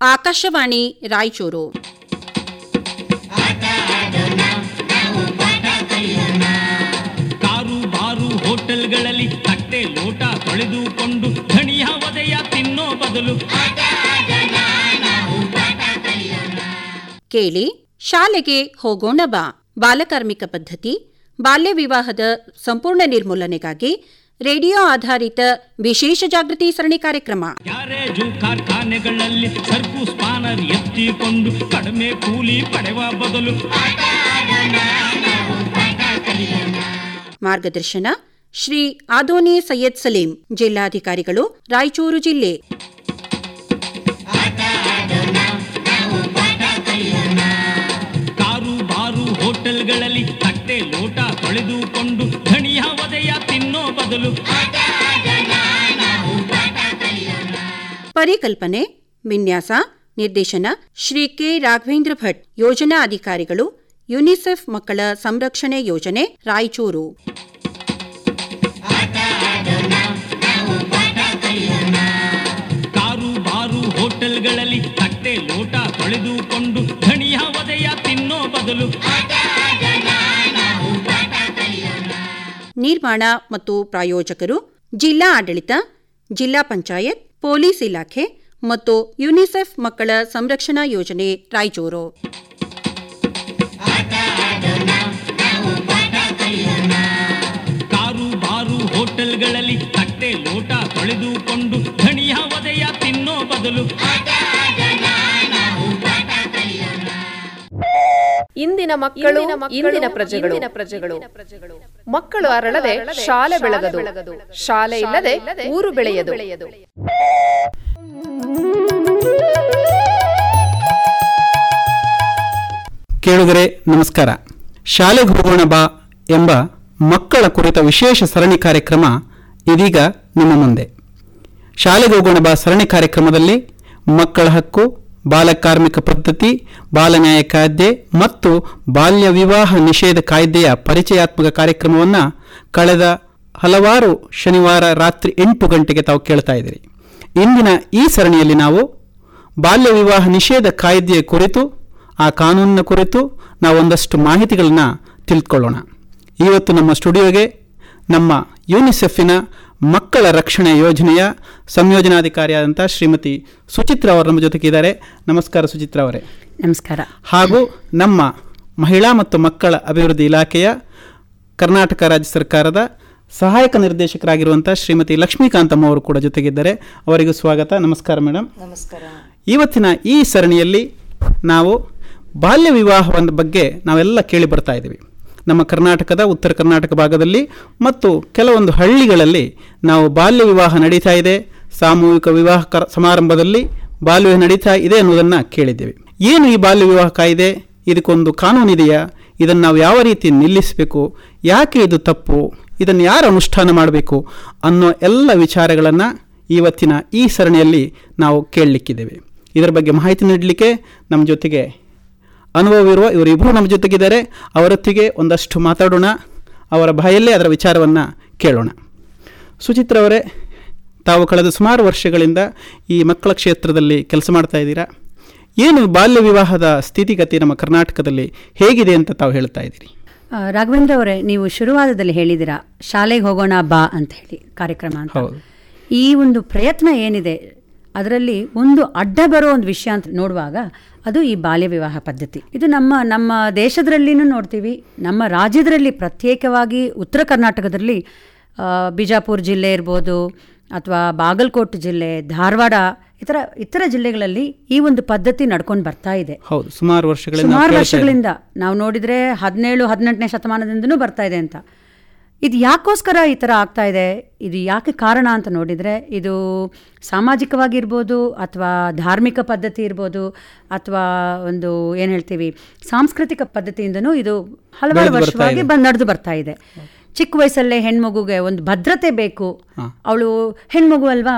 Akashvani Raichur car ಬಾರು ಹೋಟೆಲ್ಗಳಲ್ಲಿ ತಟ್ಟೆ ಲೋಟ ತೊಳೆದುಕೊಂಡು ಧಣಿಯ ಒದೆಯ ತಿನ್ನೋ ಬದಲು ಕೇಳಿ ಶಾಲೆಗೆ ಹೋಗೋಣ ಬಾ ಬಾಲಕಾರ್ಮಿಕ ಪದ್ಧತಿ ಬಾಲ್ಯ ವಿವಾಹದ ಸಂಪೂರ್ಣ ನಿರ್ಮೂಲನೆಗಾಗಿ ರೇಡಿಯೋ ಆಧಾರಿತ ವಿಶೇಷ ಜಾಗೃತಿ ಸರಣಿ ಕಾರ್ಯಕ್ರಮ ಗ್ಯಾರೇಜು ಕಾರ್ಖಾನೆಗಳಲ್ಲಿ ಸರ್ಕು ಸ್ಪಾನರ್ ಎತ್ತಿಕೊಂಡು ಕಡಿಮೆ ಕೂಲಿ ಪಡೆವ ಬದಲು ಮಾರ್ಗದರ್ಶನ ಶ್ರೀ ಆದೋನಿ ಸೈಯದ್ ಸಲೀಂ ಜಿಲ್ಲಾಧಿಕಾರಿಗಳು ರಾಯಚೂರು ಜಿಲ್ಲೆ ಕಾರು ಬಾರು ಹೋಟೆಲ್ಗಳಲ್ಲಿ ತಟ್ಟೆ ಲೋಟ ತೊಳೆದುಕೊಂಡು ಧಣಿಯ ಒದೆಯ ತಿನ್ನೋ ಬದಲು ಪರಿಕಲ್ಪನೆ ವಿನ್ಯಾಸ ನಿರ್ದೇಶನ ಶ್ರೀ ಕೆ ರಾಘವೇಂದ್ರ ಭಟ್ ಯೋಜನಾ ಅಧಿಕಾರಿಗಳು ಯುನಿಸೆಫ್ ಮಕ್ಕಳ ಸಂರಕ್ಷಣೆ ಯೋಜನೆ ರಾಯಚೂರು ಕಾರು ಬಾರು ಹೋಟೆಲ್ಗಳಲ್ಲಿ ತಟ್ಟೆ ಲೋಟ ತೊಳೆದುಕೊಂಡು ಧಣಿಯ ಒದೆಯ ತಿನ್ನೋ ಬದಲು ನಿರ್ಮಾಣ ಮತ್ತು ಪ್ರಾಯೋಜಕರು ಜಿಲ್ಲಾ ಆಡಳಿತ ಜಿಲ್ಲಾ ಪಂಚಾಯತ್ ಪೊಲೀಸ್ ಇಲಾಖೆ ಮತ್ತು ಯುನಿಸೆಫ್ ಮಕ್ಕಳ ಸಂರಕ್ಷಣಾ ಯೋಜನೆ ರಾಯಚೂರು ಕಾರು ಬಾರು ಹೋಟೆಲ್ಗಳಲ್ಲಿ ತಟ್ಟೆ ಲೋಟ ತೊಳೆದುಕೊಂಡು ಧಣಿಯ ಒದೆಯ ತಿನ್ನೋ ಬದಲು ಇಂದಿನ ಮಕ್ಕಳು ಇಂದಿನ ಪ್ರಜೆಗಳು ಪ್ರಜೆಗಳು ಮಕ್ಕಳು ಅರಳದೆ ಶಾಲೆ ಬೆಳಗದು ಶಾಲೆ ಇಲ್ಲದೆ ಊರು ಬೆಳೆಯದು ಕೇಳುಗರೆ ನಮಸ್ಕಾರ ಶಾಲೆಗೆ ಹೋಗೋಣ ಬಾ ಎಂಬ ಮಕ್ಕಳ ಕುರಿತ ವಿಶೇಷ ಸರಣಿ ಕಾರ್ಯಕ್ರಮ ಇದೀಗ ನಿಮ್ಮ ಮುಂದೆ ಶಾಲೆಗೆ ಹೋಗೋಣ ಬಾ ಸರಣಿ ಕಾರ್ಯಕ್ರಮದಲ್ಲಿ ಮಕ್ಕಳ ಹಕ್ಕು ಬಾಲಕಾರ್ಮಿಕ ಪದ್ಧತಿ ಬಾಲನ್ಯಾಯ ಕಾಯ್ದೆ ಮತ್ತು ಬಾಲ್ಯ ವಿವಾಹ ನಿಷೇಧ ಕಾಯ್ದೆಯ ಪರಿಚಯಾತ್ಮಕ ಕಾರ್ಯಕ್ರಮವನ್ನು ಕಳೆದ ಹಲವಾರು ಶನಿವಾರ ರಾತ್ರಿ ಎಂಟು ಗಂಟೆಗೆ ತಾವು ಕೇಳ್ತಾ ಇದ್ದೀರಿ ಇಂದಿನ ಈ ಸರಣಿಯಲ್ಲಿ ನಾವು ಬಾಲ್ಯ ವಿವಾಹ ನಿಷೇಧ ಕಾಯ್ದೆಯ ಕುರಿತು ಆ ಕಾನೂನಿನ ಕುರಿತು ನಾವು ಒಂದಷ್ಟು ಮಾಹಿತಿಗಳನ್ನು ತಿಳ್ಕೊಳ್ಳೋಣ ಇವತ್ತು ನಮ್ಮ ಸ್ಟುಡಿಯೋಗೆ ನಮ್ಮ ಯುನಿಸೆಫಿನ ಮಕ್ಕಳ ರಕ್ಷಣೆ ಯೋಜನೆಯ ಸಂಯೋಜನಾಧಿಕಾರಿಯಾದಂಥ ಶ್ರೀಮತಿ ಸುಚಿತ್ರ ಅವರು ನಮ್ಮ ಜೊತೆಗಿದ್ದಾರೆ ನಮಸ್ಕಾರ ಸುಚಿತ್ರ ಅವರೇ ನಮಸ್ಕಾರ ಹಾಗೂ ನಮ್ಮ ಮಹಿಳಾ ಮತ್ತು ಮಕ್ಕಳ ಅಭಿವೃದ್ಧಿ ಇಲಾಖೆಯ ಕರ್ನಾಟಕ ರಾಜ್ಯ ಸರ್ಕಾರದ ಸಹಾಯಕ ನಿರ್ದೇಶಕರಾಗಿರುವಂಥ ಶ್ರೀಮತಿ ಲಕ್ಷ್ಮೀಕಾಂತಮ್ಮ ಅವರು ಕೂಡ ಜೊತೆಗಿದ್ದಾರೆ ಅವರಿಗೂ ಸ್ವಾಗತ ನಮಸ್ಕಾರ ಮೇಡಮ್ ನಮಸ್ಕಾರ ಇವತ್ತಿನ ಈ ಸರಣಿಯಲ್ಲಿ ನಾವು ಬಾಲ್ಯ ವಿವಾಹದ ಬಗ್ಗೆ ನಾವೆಲ್ಲ ಕೇಳಿ ಬರ್ತಾ ಇದ್ದೀವಿ ನಮ್ಮ ಕರ್ನಾಟಕದ ಉತ್ತರ ಕರ್ನಾಟಕ ಭಾಗದಲ್ಲಿ ಮತ್ತು ಕೆಲವೊಂದು ಹಳ್ಳಿಗಳಲ್ಲಿ ನಾವು ಬಾಲ್ಯ ವಿವಾಹ ನಡೀತಾ ಇದೆ ಸಾಮೂಹಿಕ ವಿವಾಹ ಕರ ಸಮಾರಂಭದಲ್ಲಿ ಬಾಲ್ಯ ವಿವಾಹ ನಡೀತಾ ಇದೆ ಅನ್ನೋದನ್ನು ಕೇಳಿದ್ದೇವೆ ಏನು ಈ ಬಾಲ್ಯ ವಿವಾಹ ಕಾಯ್ದೆ ಇದಕ್ಕೊಂದು ಕಾನೂನಿದೆಯಾ ಇದನ್ನು ನಾವು ಯಾವ ರೀತಿ ನಿಲ್ಲಿಸಬೇಕು ಯಾಕೆ ಇದು ತಪ್ಪು ಇದನ್ನು ಯಾರು ಅನುಷ್ಠಾನ ಮಾಡಬೇಕು ಅನ್ನೋ ಎಲ್ಲ ವಿಚಾರಗಳನ್ನು ಇವತ್ತಿನ ಈ ಸರಣಿಯಲ್ಲಿ ನಾವು ಕೇಳಲಿಕ್ಕಿದ್ದೇವೆ ಇದರ ಬಗ್ಗೆ ಮಾಹಿತಿ ನೀಡಲಿಕ್ಕೆ ನಮ್ಮ ಜೊತೆಗೆ ಅನುಭವವಿರುವ ಇವರಿಬ್ಬರು ನಮ್ಮ ಜೊತೆಗಿದ್ದಾರೆ ಅವರೊತ್ತಿಗೆ ಒಂದಷ್ಟು ಮಾತಾಡೋಣ ಅವರ ಬಾಯಲ್ಲೇ ಅದರ ವಿಚಾರವನ್ನು ಕೇಳೋಣ ಸುಚಿತ್ರ ಅವರೇ ತಾವು ಕಳೆದ ಸುಮಾರು ವರ್ಷಗಳಿಂದ ಈ ಮಕ್ಕಳ ಕ್ಷೇತ್ರದಲ್ಲಿ ಕೆಲಸ ಮಾಡ್ತಾ ಇದ್ದೀರಾ ಏನು ಬಾಲ್ಯ ವಿವಾಹದ ಸ್ಥಿತಿಗತಿ ನಮ್ಮ ಕರ್ನಾಟಕದಲ್ಲಿ ಹೇಗಿದೆ ಅಂತ ತಾವು ಹೇಳ್ತಾ ಇದ್ದೀರಿ ಆ, ರಾಘವೇಂದ್ರ ಅವರೇ ನೀವು ಶುರುವಾದದಲ್ಲಿ ಹೇಳಿದಿರಾ ಶಾಲೆಗೆ ಹೋಗೋಣ ಬಾ ಅಂತ ಹೇಳಿ ಕಾರ್ಯಕ್ರಮ ಅಂತ ಹೌದು. ಈ ಒಂದು ಪ್ರಯತ್ನ ಏನಿದೆ ಅದರಲ್ಲಿ ಒಂದು ಅಡ್ಡ ಬರೋ ಒಂದು ವಿಷಯ ಅಂತ ನೋಡುವಾಗ ಅದು ಈ ಬಾಲ್ಯ ವಿವಾಹ ಪದ್ಧತಿ ಇದು ನಮ್ಮ ನಮ್ಮ ದೇಶದಲ್ಲಿನೂ ನೋಡ್ತೀವಿ ನಮ್ಮ ರಾಜ್ಯದಲ್ಲಿ ಪ್ರತ್ಯೇಕವಾಗಿ ಉತ್ತರ ಕರ್ನಾಟಕದಲ್ಲಿ ಆ, ಬಿಜಾಪುರ ಜಿಲ್ಲೆ ಇರ್ಬೋದು ಅಥವಾ ಬಾಗಲಕೋಟೆ ಜಿಲ್ಲೆ ಧಾರವಾಡ ಇತರ ಇತರ ಜಿಲ್ಲೆಗಳಲ್ಲಿ ಈ ಒಂದು ಪದ್ಧತಿ ನಡ್ಕೊಂಡು ಬರ್ತಾ ಇದೆ ಹೌದು ಸುಮಾರು ವರ್ಷಗಳಿಂದ ನಾವು ಸುಮಾರು ಕೇಳ್ತಾ ಇದ್ದೀವಿ. ವರ್ಷಗಳಿಂದ ನಾವು ನೋಡಿದ್ರೆ ಹದಿನೇಳು ಹದಿನೆಂಟನೇ ಶತಮಾನದಿಂದನೂ ಬರ್ತಾ ಇದೆ ಅಂತ ಇದು ಯಾಕೋಸ್ಕರ ಈ ಥರ ಆಗ್ತಾ ಇದೆ ಇದು ಯಾಕೆ ಕಾರಣ ಅಂತ ನೋಡಿದರೆ ಇದು ಸಾಮಾಜಿಕವಾಗಿರ್ಬೋದು ಅಥವಾ ಧಾರ್ಮಿಕ ಪದ್ಧತಿ ಇರ್ಬೋದು ಅಥವಾ ಒಂದು ಏನು ಹೇಳ್ತೀವಿ ಸಾಂಸ್ಕೃತಿಕ ಪದ್ಧತಿಯಿಂದನೂ ಇದು ಹಲವಾರು ಬೆಳೆದು ಬರ್ತಾ ವರ್ಷವಾಗಿ ಇದೆ. ಬಂದು ನಡೆದು ಬರ್ತಾ ಇದೆ ಚಿಕ್ಕ ವಯಸ್ಸಲ್ಲೇ ಹೆಣ್ಮಗುಗೆ ಒಂದು ಭದ್ರತೆ ಬೇಕು ಅವಳು ಹೆಣ್ಮಗು ಅಲ್ವಾ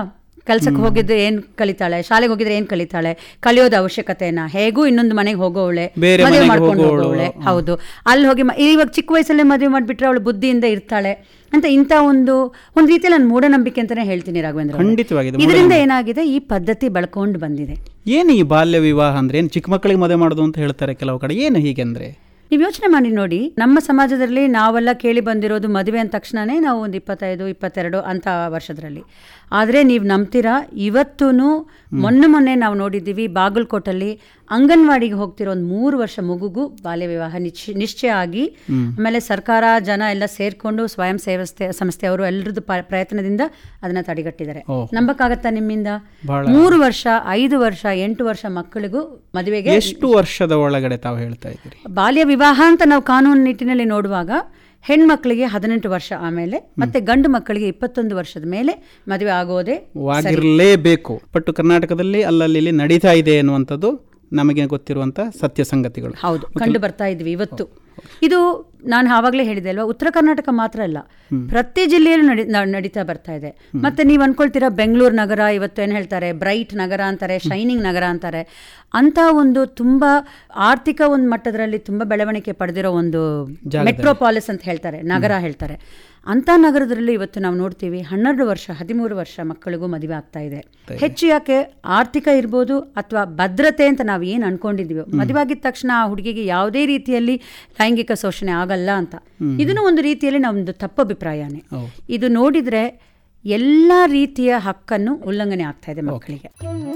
ಕೆಲ್ಸಕ್ಕೆ ಹೋಗಿದ್ರೆ ಏನ್ ಕಲಿತಾಳೆ ಶಾಲೆಗೆ ಹೋಗಿದ್ರೆ ಏನ್ ಕಲಿತಾಳೆ ಕಲಿಯೋದು ಅವಶ್ಯಕತೆನ ಹೇಗೂ ಇನ್ನೊಂದು ಮನೆಗೆ ಹೋಗೋವಳೆ ಬೇರೆ ಮದುವೆ ಮನೆಗೆ ಮಾಡ್ಕೊಂಡು ಹೋಗೋವಳು. ಹೋಗೋವಳೆ ಹೌದು ಅಲ್ಲಿ ಹೋಗಿ ಮ- ಇವಾಗ ಚಿಕ್ಕ ವಯಸ್ಸಲ್ಲೇ ಮದುವೆ ಮಾಡಿಬಿಟ್ರೆ ಅವಳು ಬುದ್ಧಿಯಿಂದ ಇರ್ತಾಳೆ ಅಂತ ಇಂಥ ಒಂದು ಒಂದು ರೀತಿಯಲ್ಲಿ ನಾನು ಮೂಢನಂಬಿಕೆ ಅಂತಾನೆ ಹೇಳ್ತೀನಿ ರಾಘವೇಂದ್ರ ಅವರೇ. ಖಂಡಿತವಾಗಿ ಇದು ಇದರಿಂದ ಏನಾಗಿದೆ ಈ ಪದ್ಧತಿ ಬೆಳ್ಕೊಂಡು ಬಂದಿದೆ ಏನು ಈ ಬಾಲ್ಯ ವಿವಾಹ ಅಂದ್ರೆ ಏನು ಚಿಕ್ಕ ಮಕ್ಕಳಿಗೆ ಮದುವೆ ಮಾಡೋದು ಅಂತ ಹೇಳ್ತಾರೆ ಕೆಲವು ಕಡೆ ಏನು ಹೀಗೆ ಅಂದ್ರೆ ನೀವು ಯೋಚನೆ ಮಾಡಿ ನೋಡಿ ನಮ್ಮ ಸಮಾಜದಲ್ಲಿ ನಾವೆಲ್ಲ ಕೇಳಿ ಬಂದಿರೋದು ಮದುವೆ ಅಂದ ತಕ್ಷಣನೇ ನಾವು ಒಂದು ಇಪ್ಪತ್ತೈದು ಇಪ್ಪತ್ತೆರಡು ಅಂತ ವರ್ಷದಲ್ಲಿ ಆದರೆ ನೀವು ನಂಬ್ತೀರಾ ಇವತ್ತೂ ಮೊನ್ನೆ ಮೊನ್ನೆ ನಾವು ನೋಡಿದ್ದೀವಿ ಬಾಗಲಕೋಟಲ್ಲಿ ಅಂಗನವಾಡಿಗೆ ಹೋಗ್ತಿರೋ ಒಂದು ಮೂರು ವರ್ಷ ಮಗುಗೂ ಬಾಲ್ಯ ವಿವಾಹ ನಿಶ್ಚಯ ನಿಶ್ಚಯ ಆಗಿ ಆಮೇಲೆ ಸರ್ಕಾರ ಜನ ಎಲ್ಲ ಸೇರ್ಕೊಂಡು ಸ್ವಯಂ ಸೇವಸ್ಥೆ ಸಂಸ್ಥೆಯವರು ಎಲ್ಲರದ್ದು ಪ- ಪ್ರಯತ್ನದಿಂದ ಅದನ್ನ ತಡೆಗಟ್ಟಿದ್ದಾರೆ ಓಹ್. ನಂಬಕ್ಕಾಗತ್ತಾ ನಿಮ್ಮಿಂದ ಬಹಳ ಮೂರು ವರ್ಷ ಐದು ವರ್ಷ ಎಂಟು ವರ್ಷ ಮಕ್ಕಳಿಗೂ ಮದುವೆಗೆ ಎಷ್ಟು ವರ್ಷದ ಒಳಗಡೆ ತಾವು ಹೇಳ್ತಾ ಇದ್ದೀರಿ ಬಾಲ್ಯ ವಿವಾಹ ಅಂತ ನಾವು ಕಾನೂನು ನಿಟ್ಟಿನಲ್ಲಿ ನೋಡುವಾಗ ಹೆಣ್ಮಕ್ಳಿಗೆ ಹದಿನೆಂಟು ವರ್ಷ ಆಮೇಲೆ ಮತ್ತೆ ಗಂಡು ಮಕ್ಕಳಿಗೆ ಇಪ್ಪತ್ತೊಂದು ವರ್ಷದ ಮೇಲೆ ಮದುವೆ ಆಗೋದೇ ವಾಗಿರಲೇಬೇಕು ಪಟ್ಟು ಕರ್ನಾಟಕದಲ್ಲಿ ಅಲ್ಲಲ್ಲಿ ಇಲ್ಲಿ ನಡೀತಾ ಇದೆ ಅನ್ನುವಂಥದ್ದು ನಮಗೆ ಗೊತ್ತಿರುವಂಥ ಸತ್ಯ ಸಂಗತಿಗಳು ಹೌದು ಕಂಡು ಬರ್ತಾ ಇದ್ವಿ ಇವತ್ತು ಇದು ನಾನು ಆವಾಗಲೇ ಹೇಳಿದೆ ಅಲ್ವಾ ಉತ್ತರ ಕರ್ನಾಟಕ ಮಾತ್ರ ಅಲ್ಲ ಪ್ರತಿ ಜಿಲ್ಲೆಯಲ್ಲೂ ನಡಿ ನ- ನಡೀತಾ ಬರ್ತಾ ಇದೆ ಮತ್ತೆ ನೀವು ಅನ್ಕೊಳ್ತೀರಾ ಬೆಂಗಳೂರು ನಗರ ಇವತ್ತು ಏನು ಹೇಳ್ತಾರೆ ಬ್ರೈಟ್ ನಗರ ಅಂತಾರೆ ಶೈನಿಂಗ್ ನಗರ ಅಂತಾರೆ ಅಂತ ಒಂದು ತುಂಬಾ ಆರ್ಥಿಕ ಒಂದು ಮಟ್ಟದಲ್ಲಿ ತುಂಬಾ ಬೆಳವಣಿಗೆ ಪಡೆದಿರೋ ಒಂದು ಮೆಟ್ರೋಪಾಲಿಸ್ ಅಂತ ಹೇಳ್ತಾರೆ ನಗರ ಹೇಳ್ತಾರೆ ಅಂತ ನಗರದಲ್ಲಿ ಇವತ್ತು ನಾವು ನೋಡ್ತೀವಿ ಹನ್ನೆರಡು ವರ್ಷ ಹದಿಮೂರು ವರ್ಷ ಮಕ್ಕಳಿಗೂ ಮದುವೆ ಆಗ್ತಾ ಇದೆ ಹೆಚ್ಚು ಯಾಕೆ ಆರ್ಥಿಕ ಇರ್ಬೋದು ಅಥವಾ ಭದ್ರತೆ ಅಂತ ನಾವು ಏನು ಅನ್ಕೊಂಡಿದೀವೋ ಮದುವೆ ಆಗಿದ ತಕ್ಷಣ ಆ ಹುಡುಗಿಗೆ ಯಾವುದೇ ರೀತಿಯಲ್ಲಿ ಲೈಂಗಿಕ ಶೋಷಣೆ ಆಗಲ್ಲ ಅಂತ ಇದನ್ನು ಒಂದು ರೀತಿಯಲ್ಲಿ ನಮ್ಮದು ತಪ್ಪು ಅಭಿಪ್ರಾಯನೇ ಇದು ನೋಡಿದ್ರೆ ಎಲ್ಲ ರೀತಿಯ ಹಕ್ಕನ್ನು ಉಲ್ಲಂಘನೆ ಆಗ್ತಾ ಇದೆ ಮಕ್ಕಳಿಗೆ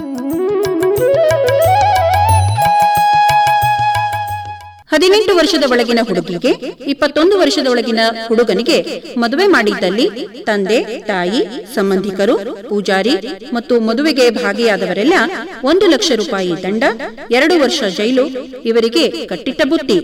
ಹದಿನೆಂಟು ವರ್ಷದ ಒಳಗಿನ ಹುಡುಗಿಗೆ ಇಪ್ಪತ್ತೊಂದು ವರ್ಷದ ಒಳಗಿನ ಹುಡುಗನಿಗೆ ಮದುವೆ ಮಾಡಿದ್ದಲ್ಲಿ ತಂದೆ ತಾಯಿ ಸಂಬಂಧಿಕರು ಪೂಜಾರಿ ಮತ್ತು ಮದುವೆಗೆ ಭಾಗಿಯಾದವರೆಲ್ಲ ಒಂದು ಲಕ್ಷ ರೂಪಾಯಿ ದಂಡ ಎರಡು ವರ್ಷ ಜೈಲು ಇವರಿಗೆ ಕಟ್ಟಿಟ್ಟ ಬುತ್ತಿ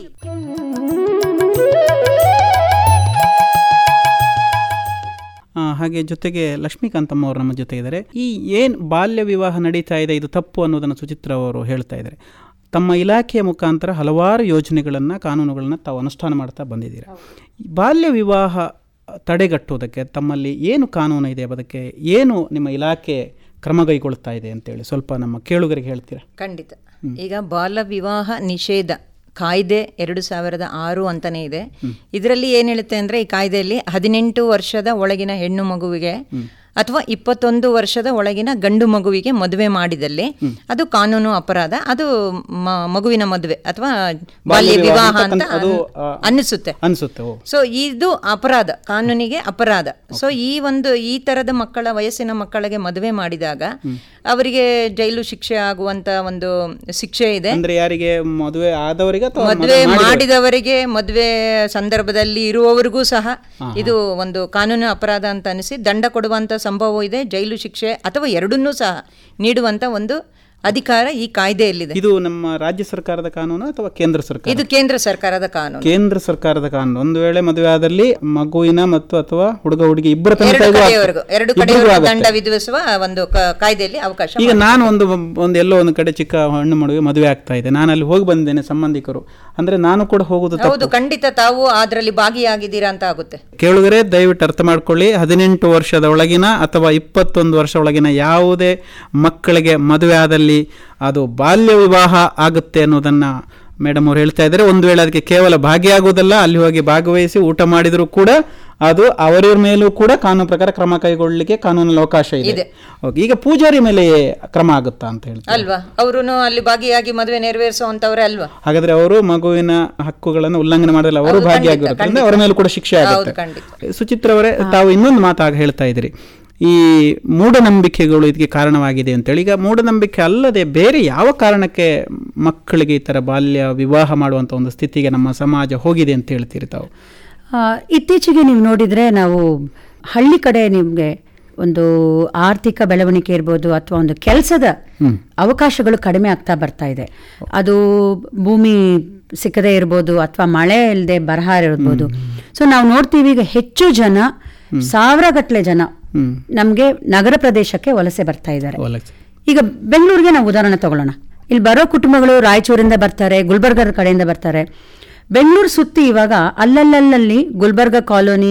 ಆ, ಹಾಗೆ ಜೊತೆಗೆ ಲಕ್ಷ್ಮೀಕಾಂತಮ್ಮ ಅವರು ನಮ್ಮ ಜೊತೆ ಇದ್ದಾರೆ ಈ ಏನು ಬಾಲ್ಯ ವಿವಾಹ ನಡೀತಾ ಇದೆ ಇದು ತಪ್ಪು ಅನ್ನೋದನ್ನು ಸುಚಿತ್ರ ಅವರು ಹೇಳ್ತಾ ಇದ್ದಾರೆ ತಮ್ಮ ಇಲಾಖೆಯ ಮುಖಾಂತರ ಹಲವಾರು ಯೋಜನೆಗಳನ್ನು ಕಾನೂನುಗಳನ್ನು ತಾವು ಅನುಷ್ಠಾನ ಮಾಡ್ತಾ ಬಂದಿದ್ದೀರಾ ಈ ಬಾಲ್ಯ ವಿವಾಹ ತಡೆಗಟ್ಟುವುದಕ್ಕೆ ತಮ್ಮಲ್ಲಿ ಏನು ಕಾನೂನು ಇದೆ ಅದಕ್ಕೆ ಏನು ನಿಮ್ಮ ಇಲಾಖೆ ಕ್ರಮ ಕೈಗೊಳ್ತಾ ಇದೆ ಅಂತೇಳಿ ಸ್ವಲ್ಪ ನಮ್ಮ ಕೇಳುಗರಿಗೆ ಹೇಳ್ತೀರಾ ಖಂಡಿತ ಈಗ ಬಾಲ ವಿವಾಹ ನಿಷೇಧ ಕಾಯ್ದೆ ಎರಡು ಸಾವಿರದ ಆರು ಅಂತಾನೆ ಇದೆ ಇದರಲ್ಲಿ ಏನು ಹೇಳುತ್ತೆ ಅಂದ್ರೆ ಈ ಕಾಯ್ದೆಯಲ್ಲಿ ಹದಿನೆಂಟು ವರ್ಷದ ಒಳಗಿನ ಹೆಣ್ಣು ಮಗುವಿಗೆ ಅಥವಾ ಇಪ್ಪತ್ತೊಂದು ವರ್ಷದ ಒಳಗಿನ ಗಂಡು ಮಗುವಿಗೆ ಮದುವೆ ಮಾಡಿದಲ್ಲಿ ಅದು ಕಾನೂನು ಅಪರಾಧ ಅದು ಮ- ಮಗುವಿನ ಮದುವೆ ಅಥವಾ ಬಾಲ್ಯ ವಿವಾಹ ಅಂತ ಅದು, ಆ, ಅನ್ನಿಸುತ್ತೆ ಅನಿಸುತ್ತೆ ಓ ಸೊ ಇದು ಅಪರಾಧ ಕಾನೂನಿಗೆ ಅಪರಾಧ ಸೊ ಈ ಒಂದು ಈ ತರದ ಮಕ್ಕಳ ವಯಸ್ಸಿನ ಮಕ್ಕಳಿಗೆ ಮದುವೆ ಮಾಡಿದಾಗ ಅವರಿಗೆ ಜೈಲು ಶಿಕ್ಷೆ ಆಗುವಂತ ಒಂದು ಶಿಕ್ಷೆ ಇದೆ ಅಂದ್ರೆ ಯಾರಿಗೆ ಮದುವೆ ಆದವರಿಗೆ ಅಥವಾ ಮದುವೆ ಮಾಡಿದವರಿಗೆ ಮದುವೆ ಸಂದರ್ಭದಲ್ಲಿ ಇರುವವರಿಗೂ ಸಹ ಇದು ಒಂದು ಕಾನೂನು ಅಪರಾಧ ಅಂತ ಅನಿಸಿ ದಂಡ ಕೊಡುವಂತ ಸಂಭವ ಇದೆ ಜೈಲು ಶಿಕ್ಷೆ ಅಥವಾ ಎರಡನ್ನೂ ಸಹ ನೀಡುವಂತ ಒಂದು ಅಧಿಕಾರ ಈ ಕಾಯ್ದೆಯಲ್ಲಿದೆ ಇದು ನಮ್ಮ ರಾಜ್ಯ ಸರ್ಕಾರದ ಕಾನೂನು ಅಥವಾ ಕೇಂದ್ರ ಸರ್ಕಾರ ಇದು ಕೇಂದ್ರ ಸರ್ಕಾರದ ಕಾನೂನು ಕೇಂದ್ರ ಸರ್ಕಾರದ ಕಾನೂನು ಒಂದು ವೇಳೆ ಮದುವೆ ಆದಲ್ಲಿ ಮಗುವಿನ ಮತ್ತು ಅಥವಾ ಹುಡುಗ ಹುಡುಗಿ ಇಬ್ಬರ ಎರಡು ತನಕ ಇದು ಕಡೆಯವರೆಗೂ ಆಗ್ತದೆ. ಎರಡು ಇಬ್ರಿಗೂ ಕಡೆಯವರೆಗೂ ಆಗುತ್ತೆ. ದಂಡ ವಿಧಿಸುವ ಒಂದು ಕ- ಕಾಯ್ದೆಯಲ್ಲಿ ಅವಕಾಶ ಈಗ ನಾನು ಒಂದು ಒಂದು ಎಲ್ಲೋ ಒಂದು ಕಡೆ ಚಿಕ್ಕ ಹೆಣ್ಣು ಮಡುವೆ ಮದುವೆ ಆಗ್ತಾ ಇದೆ ನಾನು ಅಲ್ಲಿ ಹೋಗಿ ಬಂದಿದ್ದೇನೆ ಸಂಬಂಧಿಕರು ಅಂದ್ರೆ ನಾನು ಕೂಡ ಹೋಗುದು ತಪ್ಪು ಹೌದು ಖಂಡಿತ ತಾವು ಅದರಲ್ಲಿ ಭಾಗಿಯಾಗಿದ್ದೀರಾ ಅಂತ ಆಗುತ್ತೆ ಕೇಳುಗರೆ ದಯವಿಟ್ಟು ಅರ್ಥ ಮಾಡ್ಕೊಳ್ಳಿ ಹದಿನೆಂಟು ವರ್ಷದ ಒಳಗಿನ ಅಥವಾ ಇಪ್ಪತ್ತೊಂದು ವರ್ಷ ಒಳಗಿನ ಯಾವುದೇ ಮಕ್ಕಳಿಗೆ ಮದುವೆ ಆದಲ್ಲಿ ಅದು ಬಾಲ್ಯ ವಿವಾಹ ಆಗುತ್ತೆ ಅನ್ನೋದನ್ನ ಮೇಡಮ್ ಅವ್ರು ಹೇಳ್ತಾ ಇದ್ದಾರೆ ಒಂದು ವೇಳೆ ಅದಕ್ಕೆ ಕೇವಲ ಭಾಗಿಯಾಗುವುದಲ್ಲ ಅಲ್ಲಿ ಹೋಗಿ ಭಾಗವಹಿಸಿ ಊಟ ಮಾಡಿದರೂ ಕೂಡ ಅದು ಅವರ ಮೇಲೂ ಕೂಡ ಕಾನೂನು ಪ್ರಕಾರ ಕ್ರಮ ಕೈಗೊಳ್ಳಲಿಕ್ಕೆ ಕಾನೂನಲ್ಲಿ ಅವಕಾಶ ಇದೆ ಓಕೆ ಈಗ ಪೂಜಾರಿ ಮೇಲೆ ಕ್ರಮ ಆಗುತ್ತಾ ಅಂತ ಹೇಳ್ತಾರೆ ಅಲ್ವಾ ಅವರು ಅಲ್ಲಿ ಭಾಗಿಯಾಗಿ ಮದುವೆ ನೆರವೇರಿಸುವಂತವ್ರೆ ಅಲ್ವಾ ಹಾಗಾದ್ರೆ ಅವರು ಮಗುವಿನ ಹಕ್ಕುಗಳನ್ನು ಉಲ್ಲಂಘನೆ ಮಾಡಲ್ಲ ಅವರು ಹೌದು, ಭಾಗಿಯಾಗಿರುತ್ತಾರೆ ಖಂಡಿತ, ಅವರ ಮೇಲೂ ಕೂಡ ಶಿಕ್ಷೆ ಹೌದು, ಆಗುತ್ತೆ ಖಂಡಿತ. ಸುಚಿತ್ರ ಅವರೇ ತಾವು ಇನ್ನೊಂದು ಮಾತಾಗ ಹೇಳ್ತಾ ಇದ್ರಿ ಈ ಮೂಢನಂಬಿಕೆಗಳು ಇದಕ್ಕೆ ಕಾರಣವಾಗಿದೆ ಅಂತೇಳಿ ಈಗ ಮೂಢನಂಬಿಕೆ ಅಲ್ಲದೆ ಬೇರೆ ಯಾವ ಕಾರಣಕ್ಕೆ ಮಕ್ಕಳಿಗೆ ಈ ಥರ ಬಾಲ್ಯ ವಿವಾಹ ಮಾಡುವಂಥ ಒಂದು ಸ್ಥಿತಿಗೆ ನಮ್ಮ ಸಮಾಜ ಹೋಗಿದೆ ಅಂತ ಹೇಳ್ತೀರಿ ತಾವು ಆ, ಇತ್ತೀಚೆಗೆ ನೀವು ನೋಡಿದರೆ ನಾವು ಹಳ್ಳಿ ಕಡೆ ನಿಮಗೆ ಒಂದು ಆರ್ಥಿಕ ಬೆಳವಣಿಗೆ ಇರ್ಬೋದು ಅಥವಾ ಒಂದು ಕೆಲಸದ ಅವಕಾಶಗಳು ಕಡಿಮೆ ಆಗ್ತಾ ಬರ್ತಾ ಇದೆ ಅದು ಭೂಮಿ ಸಿಕ್ಕದೇ ಇರ್ಬೋದು ಅಥವಾ ಮಳೆ ಇಲ್ಲದೆ ಬರಹ ಇರ್ಬೋದು ಸೊ ನಾವು ನೋಡ್ತೀವಿ ಈಗ ಹೆಚ್ಚು ಜನ ಸಾವಿರಗಟ್ಟಲೆ ಜನ ನಮಗೆ ನಗರ ಪ್ರದೇಶಕ್ಕೆ ವಲಸೆ ಬರ್ತಾ ಇದ್ದಾರೆ ವಲಸೆ. ಈಗ ಬೆಂಗಳೂರಿಗೆ ನಾವು ಉದಾಹರಣೆ ತಗೊಳ್ಳೋಣ ಇಲ್ಲಿ ಬರೋ ಕುಟುಂಬಗಳು ರಾಯಚೂರಿಂದ ಬರ್ತಾರೆ ಗುಲ್ಬರ್ಗದ ಕಡೆಯಿಂದ ಬರ್ತಾರೆ ಬೆಂಗಳೂರು ಸುತ್ತಿ ಇವಾಗ ಅಲ್ಲಲ್ಲಲ್ಲಿ ಗುಲ್ಬರ್ಗ ಕಾಲೋನಿ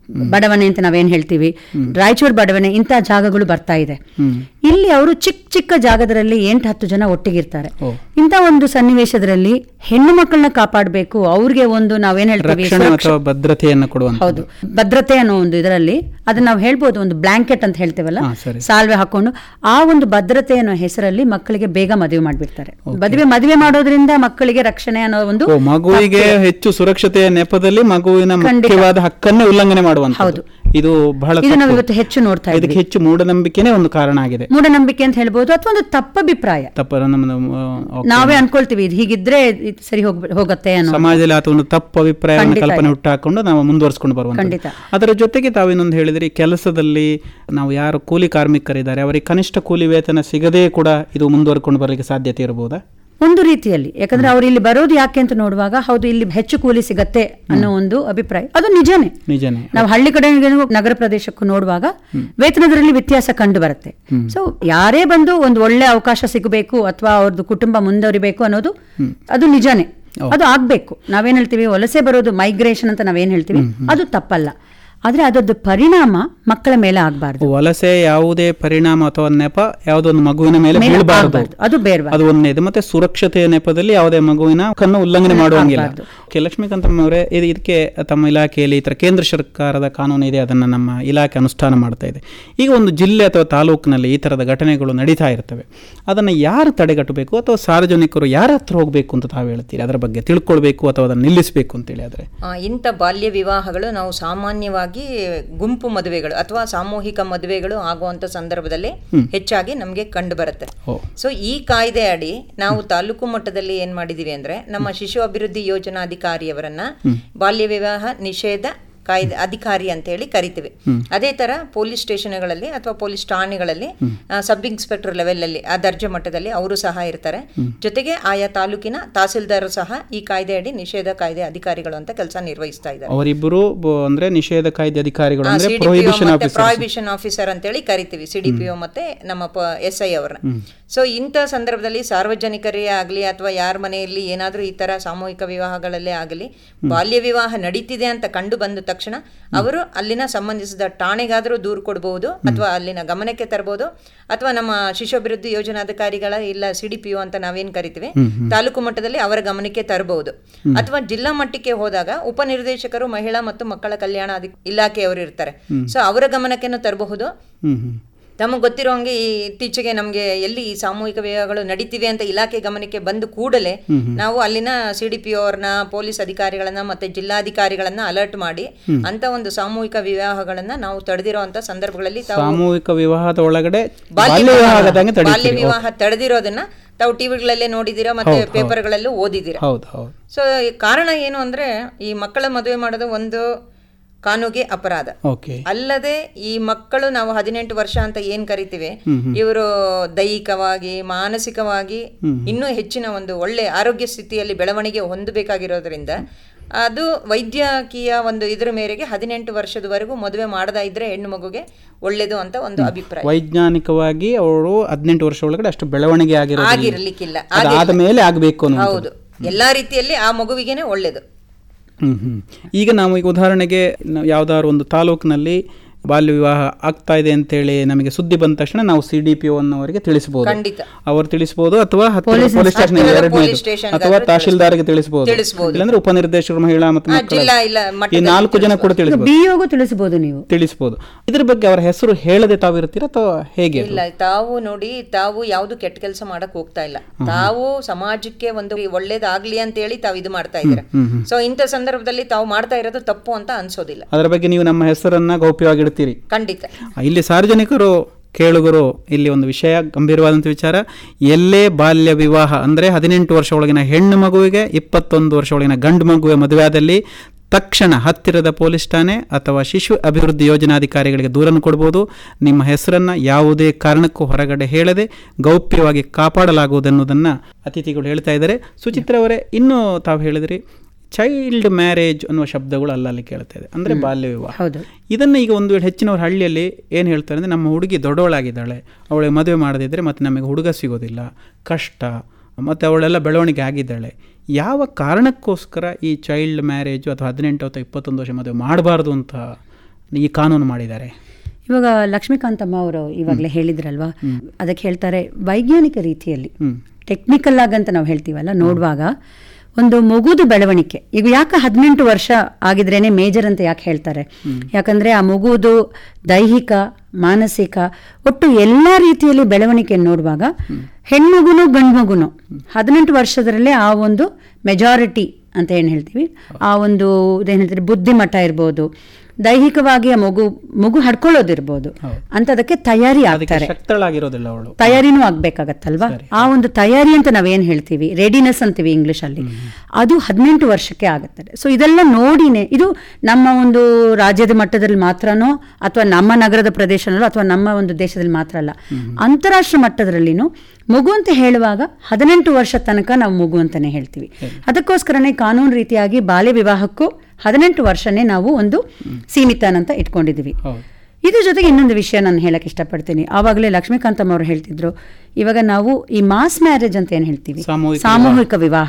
ಬಡವಣೆ ಅಂತ ನಾವೇನ್ ಹೇಳ್ತೀವಿ ರಾಯಚೂರು ಬಡವಣೆ ಇಂಥ ಜಾಗಗಳು ಬರ್ತಾ ಇದೆ ಇಲ್ಲಿ ಅವರು ಚಿಕ್ಕ ಚಿಕ್ಕ ಜಾಗದಲ್ಲಿ ಎಂಟು ಹತ್ತು ಜನ ಒಟ್ಟಿಗಿರ್ತಾರೆ ಇಂಥ ಒಂದು ಸನ್ನಿವೇಶದಲ್ಲಿ ಹೆಣ್ಣು ಮಕ್ಕಳನ್ನ ಕಾಪಾಡಬೇಕು ಅವ್ರಿಗೆ ಒಂದು ನಾವೇನ್ ಹೇಳ್ತೀವಿ ರಕ್ಷಣೆ ಸುರಕ್ಷ- ಅಥವಾ ಭದ್ರತೆಯನ್ನು ಕೊಡುವಂತ ಹೌದು ಭದ್ರತೆ ಅನ್ನೋ ಒಂದು ಇದರಲ್ಲಿ ಅದನ್ನ ನಾವು ಹೇಳ್ಬೋದು ಒಂದು ಬ್ಲಾಂಕೆಟ್ ಅಂತ ಹೇಳ್ತೇವಲ್ಲ ಹಾ, ಸರಿ. ಸಾಲ್ವೆ ಹಾಕೊಂಡು ಆ ಒಂದು ಭದ್ರತೆ ಅನ್ನೋ ಹೆಸರಲ್ಲಿ ಮಕ್ಕಳಿಗೆ ಬೇಗ ಮದುವೆ ಮಾಡ್ಬಿಡ್ತಾರೆ ಮದುವೆ ಮದುವೆ ಮಾಡೋದ್ರಿಂದ ಮಕ್ಕಳಿಗೆ ರಕ್ಷಣೆ ಅನ್ನೋ ಒಂದು ಓ ಮಗುವಿಗೆ ಹೆಚ್ಚು ಸುರಕ್ಷತೆಯ ನೆಪದಲ್ಲಿ ಮಗುವಿನ ಖಂಡಿತ. ಮುಖ್ಯವಾದ ಹಕ್ಕನ್ನು ಉಲ್ಲಂಘನೆ ಮಾಡುವಂತ ಹೌದು. ಇದು ಬಹಳ ಇದು ನಾವು ತಪ್ಪು. ಇವತ್ತು ಹೆಚ್ಚು ನೋಡ್ತಾ ಇದಕ್ಕೆ ಇದ್ದೀವಿ ಹೆಚ್ಚು ಮೂಢನಂಬಿಕೆನೇ ಒಂದು ಕಾರಣ ಆಗಿದೆ ಮೂಢನಂಬಿಕೆ ಅಂತ ಹೇಳ್ಬೋದು ಅಥವಾ ಒಂದು ತಪ್ಪಭಿಪ್ರಾಯ ತಪ್ಪ ನಮ್ಮ ನಮ್ಮ, ಓಕೆ. ನಾವೇ ಅನ್ಕೊಳ್ತೀವಿ ಇದು ಹೀಗಿದ್ರೆ ಇದು ಸರಿ ಹೋಗ್ ಹೋಗತ್ತೆ ಅನ್ನೋ ಸಮಾಜದಲ್ಲಿ ಆತ ಒಂದು ತಪ್ಪು ಅಭಿಪ್ರಾಯವನ್ನು ಖಂಡಿತ ಕಲ್ಪನೆ ಇದೆ. ಹುಟ್ಟಾಕೊಂಡು ನಾವು ಮುಂದುವರಿಸಿಕೊಂಡು ಬರುವಂತ ಖಂಡಿತ. ಅದರ ಜೊತೆಗೆ ತಾವೇನೊಂದು ಹೇಳಿದ್ರಿ ಕೆಲಸದಲ್ಲಿ ನಾವು ಯಾರು ಕೂಲಿ ಕಾರ್ಮಿಕರಿದ್ದಾರೆ ಅವರಿಗೆ ಕನಿಷ್ಠ ಕೂಲಿ ವೇತನ ಸಿಗದೇ ಕೂಡ ಇದು ಮುಂದುವರ್ಕೊಂಡು ಬರಲಿಕ್ಕೆ ಸಾಧ್ಯತೆ ಇರಬಹುದಾ ಒಂದು ರೀತಿಯಲ್ಲಿ ಯಾಕಂದ್ರೆ ಅವ್ರು ಇಲ್ಲಿ ಬರೋದು ಯಾಕೆ ಅಂತ ನೋಡುವಾಗ ಹೌದು ಇಲ್ಲಿ ಹೆಚ್ಚು ಕೂಲಿ ಸಿಗತ್ತೆ ಅನ್ನೋ ಒಂದು ಅಭಿಪ್ರಾಯ ಅದು ನಿಜನೇ ನಿಜನೇ ನಾವು ಹಳ್ಳಿ ಕಡೆ ನಗರ ಪ್ರದೇಶಕ್ಕೂ ನೋಡುವಾಗ ವೇತನದಲ್ಲಿ ವ್ಯತ್ಯಾಸ ಕಂಡು ಬರುತ್ತೆ ಸೊ ಯಾರೇ ಬಂದು ಒಂದು ಒಳ್ಳೆ ಅವಕಾಶ ಸಿಗಬೇಕು ಅಥವಾ ಅವ್ರದ್ದು ಕುಟುಂಬ ಮುಂದುವರಿಬೇಕು ಅನ್ನೋದು ಅದು ನಿಜಾನೇ ಅದು ಆಗ್ಬೇಕು ನಾವೇನ್ ಹೇಳ್ತೀವಿ ವಲಸೆ ಬರೋದು ಮೈಗ್ರೇಷನ್ ಅಂತ ನಾವೇನ್ ಹೇಳ್ತೀವಿ ಅದು ತಪ್ಪಲ್ಲ ಆದ್ರೆ ಅದರದ್ದು ಪರಿಣಾಮ ಮಕ್ಕಳ ಮೇಲೆ ಆಗ್ಬಾರ್ದು ವಲಸೆ ಯಾವುದೇ ಪರಿಣಾಮ ಅಥವಾ ನೆಪ ಯಾವುದೋ ಒಂದು ಮಗುವಿನ ಮೇಲೆ ಮೇಲೆ ಬೀಳಬಾರದು ಆಗ್ಬಾರ್ದು. ಅದು ಬೇಡವಾ ಅದು ಒಂದನೇದು ಮತ್ತೆ ಸುರಕ್ಷತೆಯ ನೆಪದಲ್ಲಿ ಯಾವುದೇ ಮಗುವಿನ ಕನ್ನು ಉಲ್ಲಂಘನೆ ಮಾಡುವಂಗಿಲ್ಲ ಆಗ್ಬಾರ್ದು. ಓಕೆ ಲಕ್ಷ್ಮೀಕಾಂತಮ್ಮ ಅವರೇ ಇದು ಇದಕ್ಕೆ ತಮ್ಮ ಇಲಾಖೆಯಲ್ಲಿ ಈ ಥರ ಕೇಂದ್ರ ಸರ್ಕಾರದ ಕಾನೂನು ಇದೆ ಅದನ್ನು ನಮ್ಮ ಇಲಾಖೆ ಅನುಷ್ಠಾನ ಮಾಡ್ತಾ ಇದೆ ಈಗ ಒಂದು ಜಿಲ್ಲೆ ಅಥವಾ ತಾಲೂಕಿನಲ್ಲಿ ಈ ಥರದ ಘಟನೆಗಳು ನಡೀತಾ ಇರ್ತವೆ ಅದನ್ನು ಯಾರು ತಡೆಗಟ್ಟಬೇಕು ಅಥವಾ ಸಾರ್ವಜನಿಕರು ಯಾರ ಹತ್ರ ಹೋಗಬೇಕು ಅಂತ ತಾವು ಹೇಳ್ತೀರಿ ಅದರ ಬಗ್ಗೆ ತಿಳ್ಕೊಳ್ಬೇಕು ಅಥವಾ ಅದನ್ನು ನಿಲ್ಲಿಸಬೇಕು ಅಂತೇಳಿ ಆದರೆ ಆ, ಇಂಥ ಬಾಲ್ಯ ವಿವಾಹಗಳು ನಾವು ಸಾಮಾನ್ಯವಾಗಿ ಗುಂಪು ಮದುವೆಗಳು ಅಥವಾ ಸಾಮೂಹಿಕ ಮದುವೆಗಳು ಆಗುವಂತ ಸಂದರ್ಭದಲ್ಲಿ ಹೆಚ್ಚಾಗಿ ನಮಗೆ ಕಂಡು ಬರುತ್ತೆ ಓ. ಸೊ ಈ ಕಾಯ್ದೆ ಅಡಿ ನಾವು ತಾಲೂಕು ಮಟ್ಟದಲ್ಲಿ ಏನ್ ಮಾಡಿದೀವಿ ಅಂದ್ರೆ ನಮ್ಮ ಶಿಶು ಅಭಿವೃದ್ಧಿ ಯೋಜನಾಧಿಕಾರಿಯವರನ್ನ ಬಾಲ್ಯ ವಿವಾಹ ನಿಷೇಧ ಕಾಯ್ದೆ ಅಧಿಕಾರಿ ಅಂತ ಹೇಳಿ ಕರಿತೀವಿ ಅದೇ ತರ ಪೊಲೀಸ್ ಸ್ಟೇಷನ್ಗಳಲ್ಲಿ ಅಥವಾ ಪೊಲೀಸ್ ಠಾಣೆಗಳಲ್ಲಿ ಆ, ಸಬ್ ಇನ್ಸ್ಪೆಕ್ಟರ್ ಲೆವೆಲ್ ಅಲ್ಲಿ ಆ ದರ್ಜೆ ಮಟ್ಟದಲ್ಲಿ ಅವರು ಸಹ ಇರ್ತಾರೆ ಜೊತೆಗೆ ಆಯಾ ತಾಲೂಕಿನ ತಹಸೀಲ್ದಾರ್ ಸಹ ಈ ಕಾಯ್ದೆ ಅಡಿ ನಿಷೇಧ ಕಾಯ್ದೆ ಅಧಿಕಾರಿಗಳು ಅಂತ ಕೆಲಸ ನಿರ್ವಹಿಸ್ತಾ ಇದ್ದಾರೆ ಅವರಿಬ್ಬರು ಬ- ಅಂದ್ರೆ ನಿಷೇಧ ಕಾಯ್ದೆ ಅಧಿಕಾರಿಗಳು ಅಂದ್ರೆ ಸಿಡಿಪಿಒ ಪ್ರೊಹಿಬಿಷನ್ ಮತ್ತೆ ಆಫೀಸರ್ ಪ್ರಾಹಿಬಿಷನ್ ಆಫೀಸರ್ ಅಂತೇಳಿ ಕರಿತೀವಿ ಸಿಡಿಪಿಒ ಮತ್ತೆ ನಮ್ಮ ಎಸ್ ಐ ಅವ್ರನ್ನ ಸೊ ಇಂಥ ಸಂದರ್ಭದಲ್ಲಿ ಸಾರ್ವಜನಿಕರೇ ಆಗಲಿ ಅಥವಾ ಯಾರ ಮನೆಯಲ್ಲಿ ಏನಾದರೂ ಈ ತರ ಸಾಮೂಹಿಕ ವಿವಾಹಗಳಲ್ಲೇ ಆಗಲಿ ಬಾಲ್ಯ ವಿವಾಹ ನಡೀತಿದೆ ಅಂತ ಕಂಡು ಬಂದ ತಕ್ಷಣ ಅವರು ಅಲ್ಲಿನ ಸಂಬಂಧಿಸಿದ ಠಾಣೆಗಾದರೂ ದೂರು ಕೊಡಬಹುದು ಅಥವಾ ಅಲ್ಲಿನ ಗಮನಕ್ಕೆ ತರಬಹುದು ಅಥವಾ ನಮ್ಮ ಶಿಶು ಅಭಿವೃದ್ಧಿ ಯೋಜನಾಧಿಕಾರಿಗಳ ಇಲ್ಲ ಸಿಡಿಪಿಒ ಅಂತ ನಾವೇನ್ ಕರಿತೀವಿ ತಾಲೂಕು ಮಟ್ಟದಲ್ಲಿ ಅವರ ಗಮನಕ್ಕೆ ತರಬಹುದು ಅಥವಾ ಜಿಲ್ಲಾ ಮಟ್ಟಕ್ಕೆ ಹೋದಾಗ ಉಪನಿರ್ದೇಶಕರು ಮಹಿಳಾ ಮತ್ತು ಮಕ್ಕಳ ಕಲ್ಯಾಣ ಅಧಿ- ಇಲಾಖೆಯವರು ಇರ್ತಾರೆ ಸೊ ಅವರ ಗಮನಕ್ಕೆನೂ ತರಬಹುದು ಹ್ಮ್ ಹ್ಮ್ ತಮಗೆ ಗೊತ್ತಿರೋ ಹಂಗೆ ಈ ಇತ್ತೀಚೆಗೆ ನಮಗೆ ಎಲ್ಲಿ ಈ ಸಾಮೂಹಿಕ ವಿವಾಹಗಳು ನಡೀತಿವೆ ಅಂತ ಇಲಾಖೆ ಗಮನಕ್ಕೆ ಬಂದು ಕೂಡಲೇ ನಾವು ಅಲ್ಲಿನ ಸಿ ಡಿ ಪಿ ಅವ್ರನ್ನ ಪೊಲೀಸ್ ಅಧಿಕಾರಿಗಳನ್ನ ಮತ್ತೆ ಜಿಲ್ಲಾಧಿಕಾರಿಗಳನ್ನ ಅಲರ್ಟ್ ಮಾಡಿ ಅಂತ ಒಂದು ಸಾಮೂಹಿಕ ವಿವಾಹಗಳನ್ನ ನಾವು ತಡೆದಿರುವಂತ ಸಂದರ್ಭಗಳಲ್ಲಿ ತಾವು ಸಾಮೂಹಿಕ ವಿವಾಹದ ಒಳಗಡೆ ಬಾಲ್ಯ ಬಾಲ್ಯ ವಿವಾಹ ವಿವಾಹ ಆಗದಂಗೆ ಬಾಲ್ಯ ತಡೀತೀರಿ ವಿವಾಹ ತಡೆದಿರೋದನ್ನ ತಾವು ಟಿವಿಗಳಲ್ಲೇ ನೋಡಿದ್ದೀರಾ ಮತ್ತೆ ಪೇಪರ್ಗಳಲ್ಲೂ ಓದಿದ್ದೀರಾ ಹೌದು ಹೌದು ಸೊ ಕಾರಣ ಏನು ಅಂದ್ರೆ ಈ ಮಕ್ಕಳ ಮದುವೆ ಮಾಡೋದು ಒಂದು ಕಾನೂಗೆ ಅಪರಾಧ ಓಕೆ ಅಲ್ಲದೆ ಈ ಮಕ್ಕಳು ನಾವು ಹದಿನೆಂಟು ವರ್ಷ ಅಂತ ಏನ್ ಕರಿತೀವಿ ಇವರು ದೈಹಿಕವಾಗಿ ಮಾನಸಿಕವಾಗಿ ಇನ್ನೂ ಹೆಚ್ಚಿನ ಒಂದು ಒಳ್ಳೆ ಆರೋಗ್ಯ ಸ್ಥಿತಿಯಲ್ಲಿ ಬೆಳವಣಿಗೆ ಹೊಂದಬೇಕಾಗಿರೋದ್ರಿಂದ ಅದು ವೈದ್ಯಕೀಯ ಒಂದು ಇದ್ರ ಮೇರೆಗೆ ಹದಿನೆಂಟು ವರ್ಷದವರೆಗೂ ಮದುವೆ ಮಾಡದ ಇದ್ರೆ ಹೆಣ್ಣು ಮಗುಗೆ ಒಳ್ಳೇದು ಅಂತ ಒಂದು ಅಭಿಪ್ರಾಯ ವೈಜ್ಞಾನಿಕವಾಗಿ ಅವರು ಹದಿನೆಂಟು ವರ್ಷ ಒಳಗಡೆ ಅಷ್ಟು ಬೆಳವಣಿಗೆ ಆಗಿರೋದು ಆಗಿರ್ಲಿಕ್ಕಿಲ್ಲ ಅದಾದ ಮೇಲೆ ಆಗಬೇಕು ಅನ್ನೋ ಹೌದು ಎಲ್ಲಾ ರೀತಿಯಲ್ಲಿ ಆ ಮಗುವಿಗೆನೆ ಒಳ್ಳೇದು ಹ್ಮ್ ಹ್ಮ್ ಈಗ ನಾವು ಈಗ ಉದಾಹರಣೆಗೆ ನಾವು ಯಾವ್ದಾದ್ರು ಒಂದು ತಾಲೂಕಿನಲ್ಲಿ ಬಾಲ್ಯ ವಿವಾಹ ಆಗ್ತಾ ಇದೆ ಅಂತೇಳಿ ನಮಗೆ ಸುದ್ದಿ ಬಂದ ತಕ್ಷಣ ನಾವು ಸಿ ಡಿ ಪಿ ಅವರಿಗೆ ತಿಳಿಸಬಹುದು ಖಂಡಿತ. ಅವರು ತಿಳಿಸಬಹುದು ಅಥವಾ ಹತ್ತಿರ ಪೊಲೀಸ್ ಸ್ಟೇಷನ್ ಹತ್ತಿರದ ಎರಡನೇದು police station ಗಾದ್ರೂ ಅಥವಾ ತಹಶೀಲ್ದಾರ್ಗೆ ತಿಳಿಸಬಹುದು ತಿಳಿಸ್ಬೋದು. ಇಲ್ಲಾಂದ್ರೆ ಉಪನಿರ್ದೇಶಕರು ಮಹಿಳಾ ಮತ್ತು ಆ, ಮಕ್ಕಳ ಜಿಲ್ಲಾ ಇಲ್ಲ ಈ ಮಟ್ಟದಲ್ಲಿ ನಾಲ್ಕು ಜನ ಕೂಡ ತಿಳಿಸಬಹುದು ಬಿಯೋಗೂ ತಿಳಿಸಬಹುದು ನೀವು ತಿಳಿಸಬಹುದು ಇದ್ರ ಬಗ್ಗೆ ಅವರ ಹೆಸರು ಹೇಳದೆ ತಾವು ಇರ್ತೀರಾ ಅಥವಾ ಹೇಗೆ ಅದು? ಇಲ್ಲ ತಾವು ನೋಡಿ ತಾವು ಯಾವ್ದು ಕೆಟ್ಟ ಕೆಲಸ ಮಾಡಕ್ ಹೋಗ್ತಾ ಇಲ್ಲ ತಾವು ಸಮಾಜಕ್ಕೆ ಒಂದು ಒಳ್ಳೇದಾಗ್ಲಿ ಅಂತ ಹೇಳಿ ತಾವು ಇದು ಮಾಡ್ತಾ ಇದ್ದೀರಾ ಸೊ ಇಂಥ ಸಂದರ್ಭದಲ್ಲಿ ತಾವು ಮಾಡ್ತಾ ಇರೋದು ತಪ್ಪು ಅಂತ ಅನ್ಸೋದಿಲ್ಲ ಅದರ ಬಗ್ಗೆ ನೀವು ನಮ್ಮ ಹೆಸರನ್ನ ಗೌಪ್ಯವಾಗಿಡ್ತೀರಿ ಖಂಡಿತ ಇಲ್ಲಿ ಸಾರ್ವಜನಿಕರು ಕೇಳುಗರು ಇಲ್ಲಿ ಒಂದು ವಿಷಯ ಗಂಭೀರವಾದಂಥ ವಿಚಾರ ಎಲ್ಲೇ ಬಾಲ್ಯ ವಿವಾಹ ಅಂದರೆ ಹದಿನೆಂಟು ವರ್ಷ ಒಳಗಿನ ಹೆಣ್ಣು ಮಗುವಿಗೆ ಇಪ್ಪತ್ತೊಂದು ವರ್ಷ ಒಳಗಿನ ಗಂಡು ಮಗುವಿನ ಮದುವೆಯಾದಲ್ಲಿ ತಕ್ಷಣ ಹತ್ತಿರದ ಪೊಲೀಸ್ ಠಾಣೆ ಅಥವಾ ಶಿಶು ಅಭಿವೃದ್ಧಿ ಯೋಜನಾಧಿಕಾರಿಗಳಿಗೆ ದೂರನ್ನು ಕೊಡ್ಬೋದು ನಿಮ್ಮ ಹೆಸರನ್ನು ಯಾವುದೇ ಕಾರಣಕ್ಕೂ ಹೊರಗಡೆ ಹೇಳದೆ ಗೌಪ್ಯವಾಗಿ ಕಾಪಾಡಲಾಗುವುದೆನ್ನುವುದನ್ನು ಅತಿಥಿಗಳು ಹೇಳ್ತಾ ಇದ್ದಾರೆ ಸುಚಿತ್ರ ಅವರೇ ಇನ್ನೂ ತಾವು ಹೇಳಿದ್ರಿ ಚೈಲ್ಡ್ ಮ್ಯಾರೇಜ್ ಅನ್ನುವ ಶಬ್ದಗಳು ಅಲ್ಲಲ್ಲಿ ಕೇಳ್ತಾ ಇದೆ ಅಂದರೆ ಬಾಲ್ಯ ವಿವಾಹ ಹೌದು ಇದನ್ನು ಈಗ ಒಂದು ವೇಳೆ ಹೆಚ್ಚಿನವ್ರ ಹಳ್ಳಿಯಲ್ಲಿ ಏನು ಹೇಳ್ತಾರೆ ಅಂದರೆ ನಮ್ಮ ಹುಡುಗಿ ದೊಡ್ಡವಳಾಗಿದ್ದಾಳೆ ಅವಳಿಗೆ ಮದುವೆ ಮಾಡದಿದ್ದರೆ ಮತ್ತು ನಮಗೆ ಹುಡುಗ ಸಿಗೋದಿಲ್ಲ ಕಷ್ಟ ಮತ್ತು ಅವಳೆಲ್ಲ ಬೆಳವಣಿಗೆ ಆಗಿದ್ದಾಳೆ ಯಾವ ಕಾರಣಕ್ಕೋಸ್ಕರ ಈ ಚೈಲ್ಡ್ ಮ್ಯಾರೇಜು ಅಥವಾ ಹದಿನೆಂಟು ಅಥವಾ ಇಪ್ಪತ್ತೊಂದು ವರ್ಷ ಮದುವೆ ಮಾಡಬಾರ್ದು ಅಂತ ಈ ಕಾನೂನು ಮಾಡಿದ್ದಾರೆ ಇವಾಗ ಲಕ್ಷ್ಮೀಕಾಂತಮ್ಮ ಅವರು ಇವಾಗಲೇ ಹೇಳಿದ್ರಲ್ವಾ ಅದಕ್ಕೆ ಹೇಳ್ತಾರೆ ವೈಜ್ಞಾನಿಕ ರೀತಿಯಲ್ಲಿ ಹ್ಮ್. ಟೆಕ್ನಿಕಲ್ ಆಗಂತ ನಾವು ಹೇಳ್ತೀವಲ್ಲ ನೋಡುವಾಗ ಒಂದು ಮಗುದು ಬೆಳವಣಿಗೆ ಈಗ ಯಾಕೆ ಹದಿನೆಂಟು ವರ್ಷ ಆಗಿದ್ರೇನೆ ಮೇಜರ್ ಅಂತ ಯಾಕೆ ಹೇಳ್ತಾರೆ ಯಾಕಂದ್ರೆ ಆ ಮಗುದು ದೈಹಿಕ ಮಾನಸಿಕ ಒಟ್ಟು ಎಲ್ಲ ರೀತಿಯಲ್ಲಿ ಬೆಳವಣಿಗೆ ನೋಡುವಾಗ ಹೆಣ್ಮಗುನು ಗಂಡು ಮಗುನು ಹದಿನೆಂಟು ವರ್ಷದಲ್ಲೇ ಆ ಒಂದು ಮೆಜಾರಿಟಿ ಅಂತ ಏನು ಹೇಳ್ತೀವಿ ಆ ಒಂದು ಇದೇನು ಹೇಳ್ತೀವಿ ಬುದ್ಧಿಮಟ್ಟ ಇರ್ಬೋದು ದೈಹಿಕವಾಗಿ ಆ ಮಗು ಮಗು ಹಡ್ಕೊಳ್ಳೋದಿರ್ಬೋದು ಅಂತದಕ್ಕೆ ತಯಾರಿ ಅದಕ್ಕೆ ಆಗ್ತಾರೆ ಶಕ್ತಳಾಗಿರೋದಿಲ್ಲ ಅವಳು ತಯಾರಿನೂ ಆಗ್ಬೇಕಾಗತ್ತಲ್ವಾ ಆ ಒಂದು ತಯಾರಿ ಅಂತ ನಾವೇನ್ ಹೇಳ್ತೀವಿ ರೆಡಿನೆಸ್ ಅಂತೀವಿ ಇಂಗ್ಲಿಷ್ ಅಲ್ಲಿ ಅದು ಹದಿನೆಂಟು ವರ್ಷಕ್ಕೆ ಆಗುತ್ತದೆ ಸೊ ಇದೆಲ್ಲ ನೋಡಿನೇ ಇದು ನಮ್ಮ ಒಂದು ರಾಜ್ಯದ ಮಟ್ಟದಲ್ಲಿ ಮಾತ್ರನೋ ಅಥವಾ ನಮ್ಮ ನಗರದ ಪ್ರದೇಶನಲ್ಲೋ ಅಥವಾ ನಮ್ಮ ಒಂದು ದೇಶದಲ್ಲಿ ಮಾತ್ರ ಅಲ್ಲ ಅಂತಾರಾಷ್ಟ್ರ ಮಟ್ಟದಲ್ಲಿನೂ ಮಗು ಅಂತ ಹೇಳುವಾಗ ಹದಿನೆಂಟು ವರ್ಷ ತನಕ ನಾವು ಮಗು ಅಂತಾನೆ ಹೇಳ್ತೀವಿ ಅದಕ್ಕೋಸ್ಕರನೇ ಕಾನೂನು ರೀತಿಯಾಗಿ ಬಾಲ್ಯ ವಿವಾಹಕ್ಕೂ ಹದಿನೆಂಟು ವರ್ಷನೇ ನಾವು ಒಂದು ಸೀಮಿತನ ಅಂತ ಇಟ್ಕೊಂಡಿದ್ದೀವಿ ಹೌದು ಇದ್ರ ಜೊತೆಗೆ ಇನ್ನೊಂದು ವಿಷಯ ನಾನು ಹೇಳಕ್ ಇಷ್ಟಪಡ್ತೀನಿ ಆವಾಗಲೇ ಲಕ್ಷ್ಮೀಕಾಂತಮ್ಮ ಅವರು ಹೇಳ್ತಿದ್ರು ಇವಾಗ ನಾವು ಈ ಮಾಸ್ ಮ್ಯಾರೇಜ್ ಅಂತ ಏನ್ ಹೇಳ್ತೀವಿ ಸಾಮೂಹಿಕ ಸಾಮೂಹಿಕ ವಿವಾಹ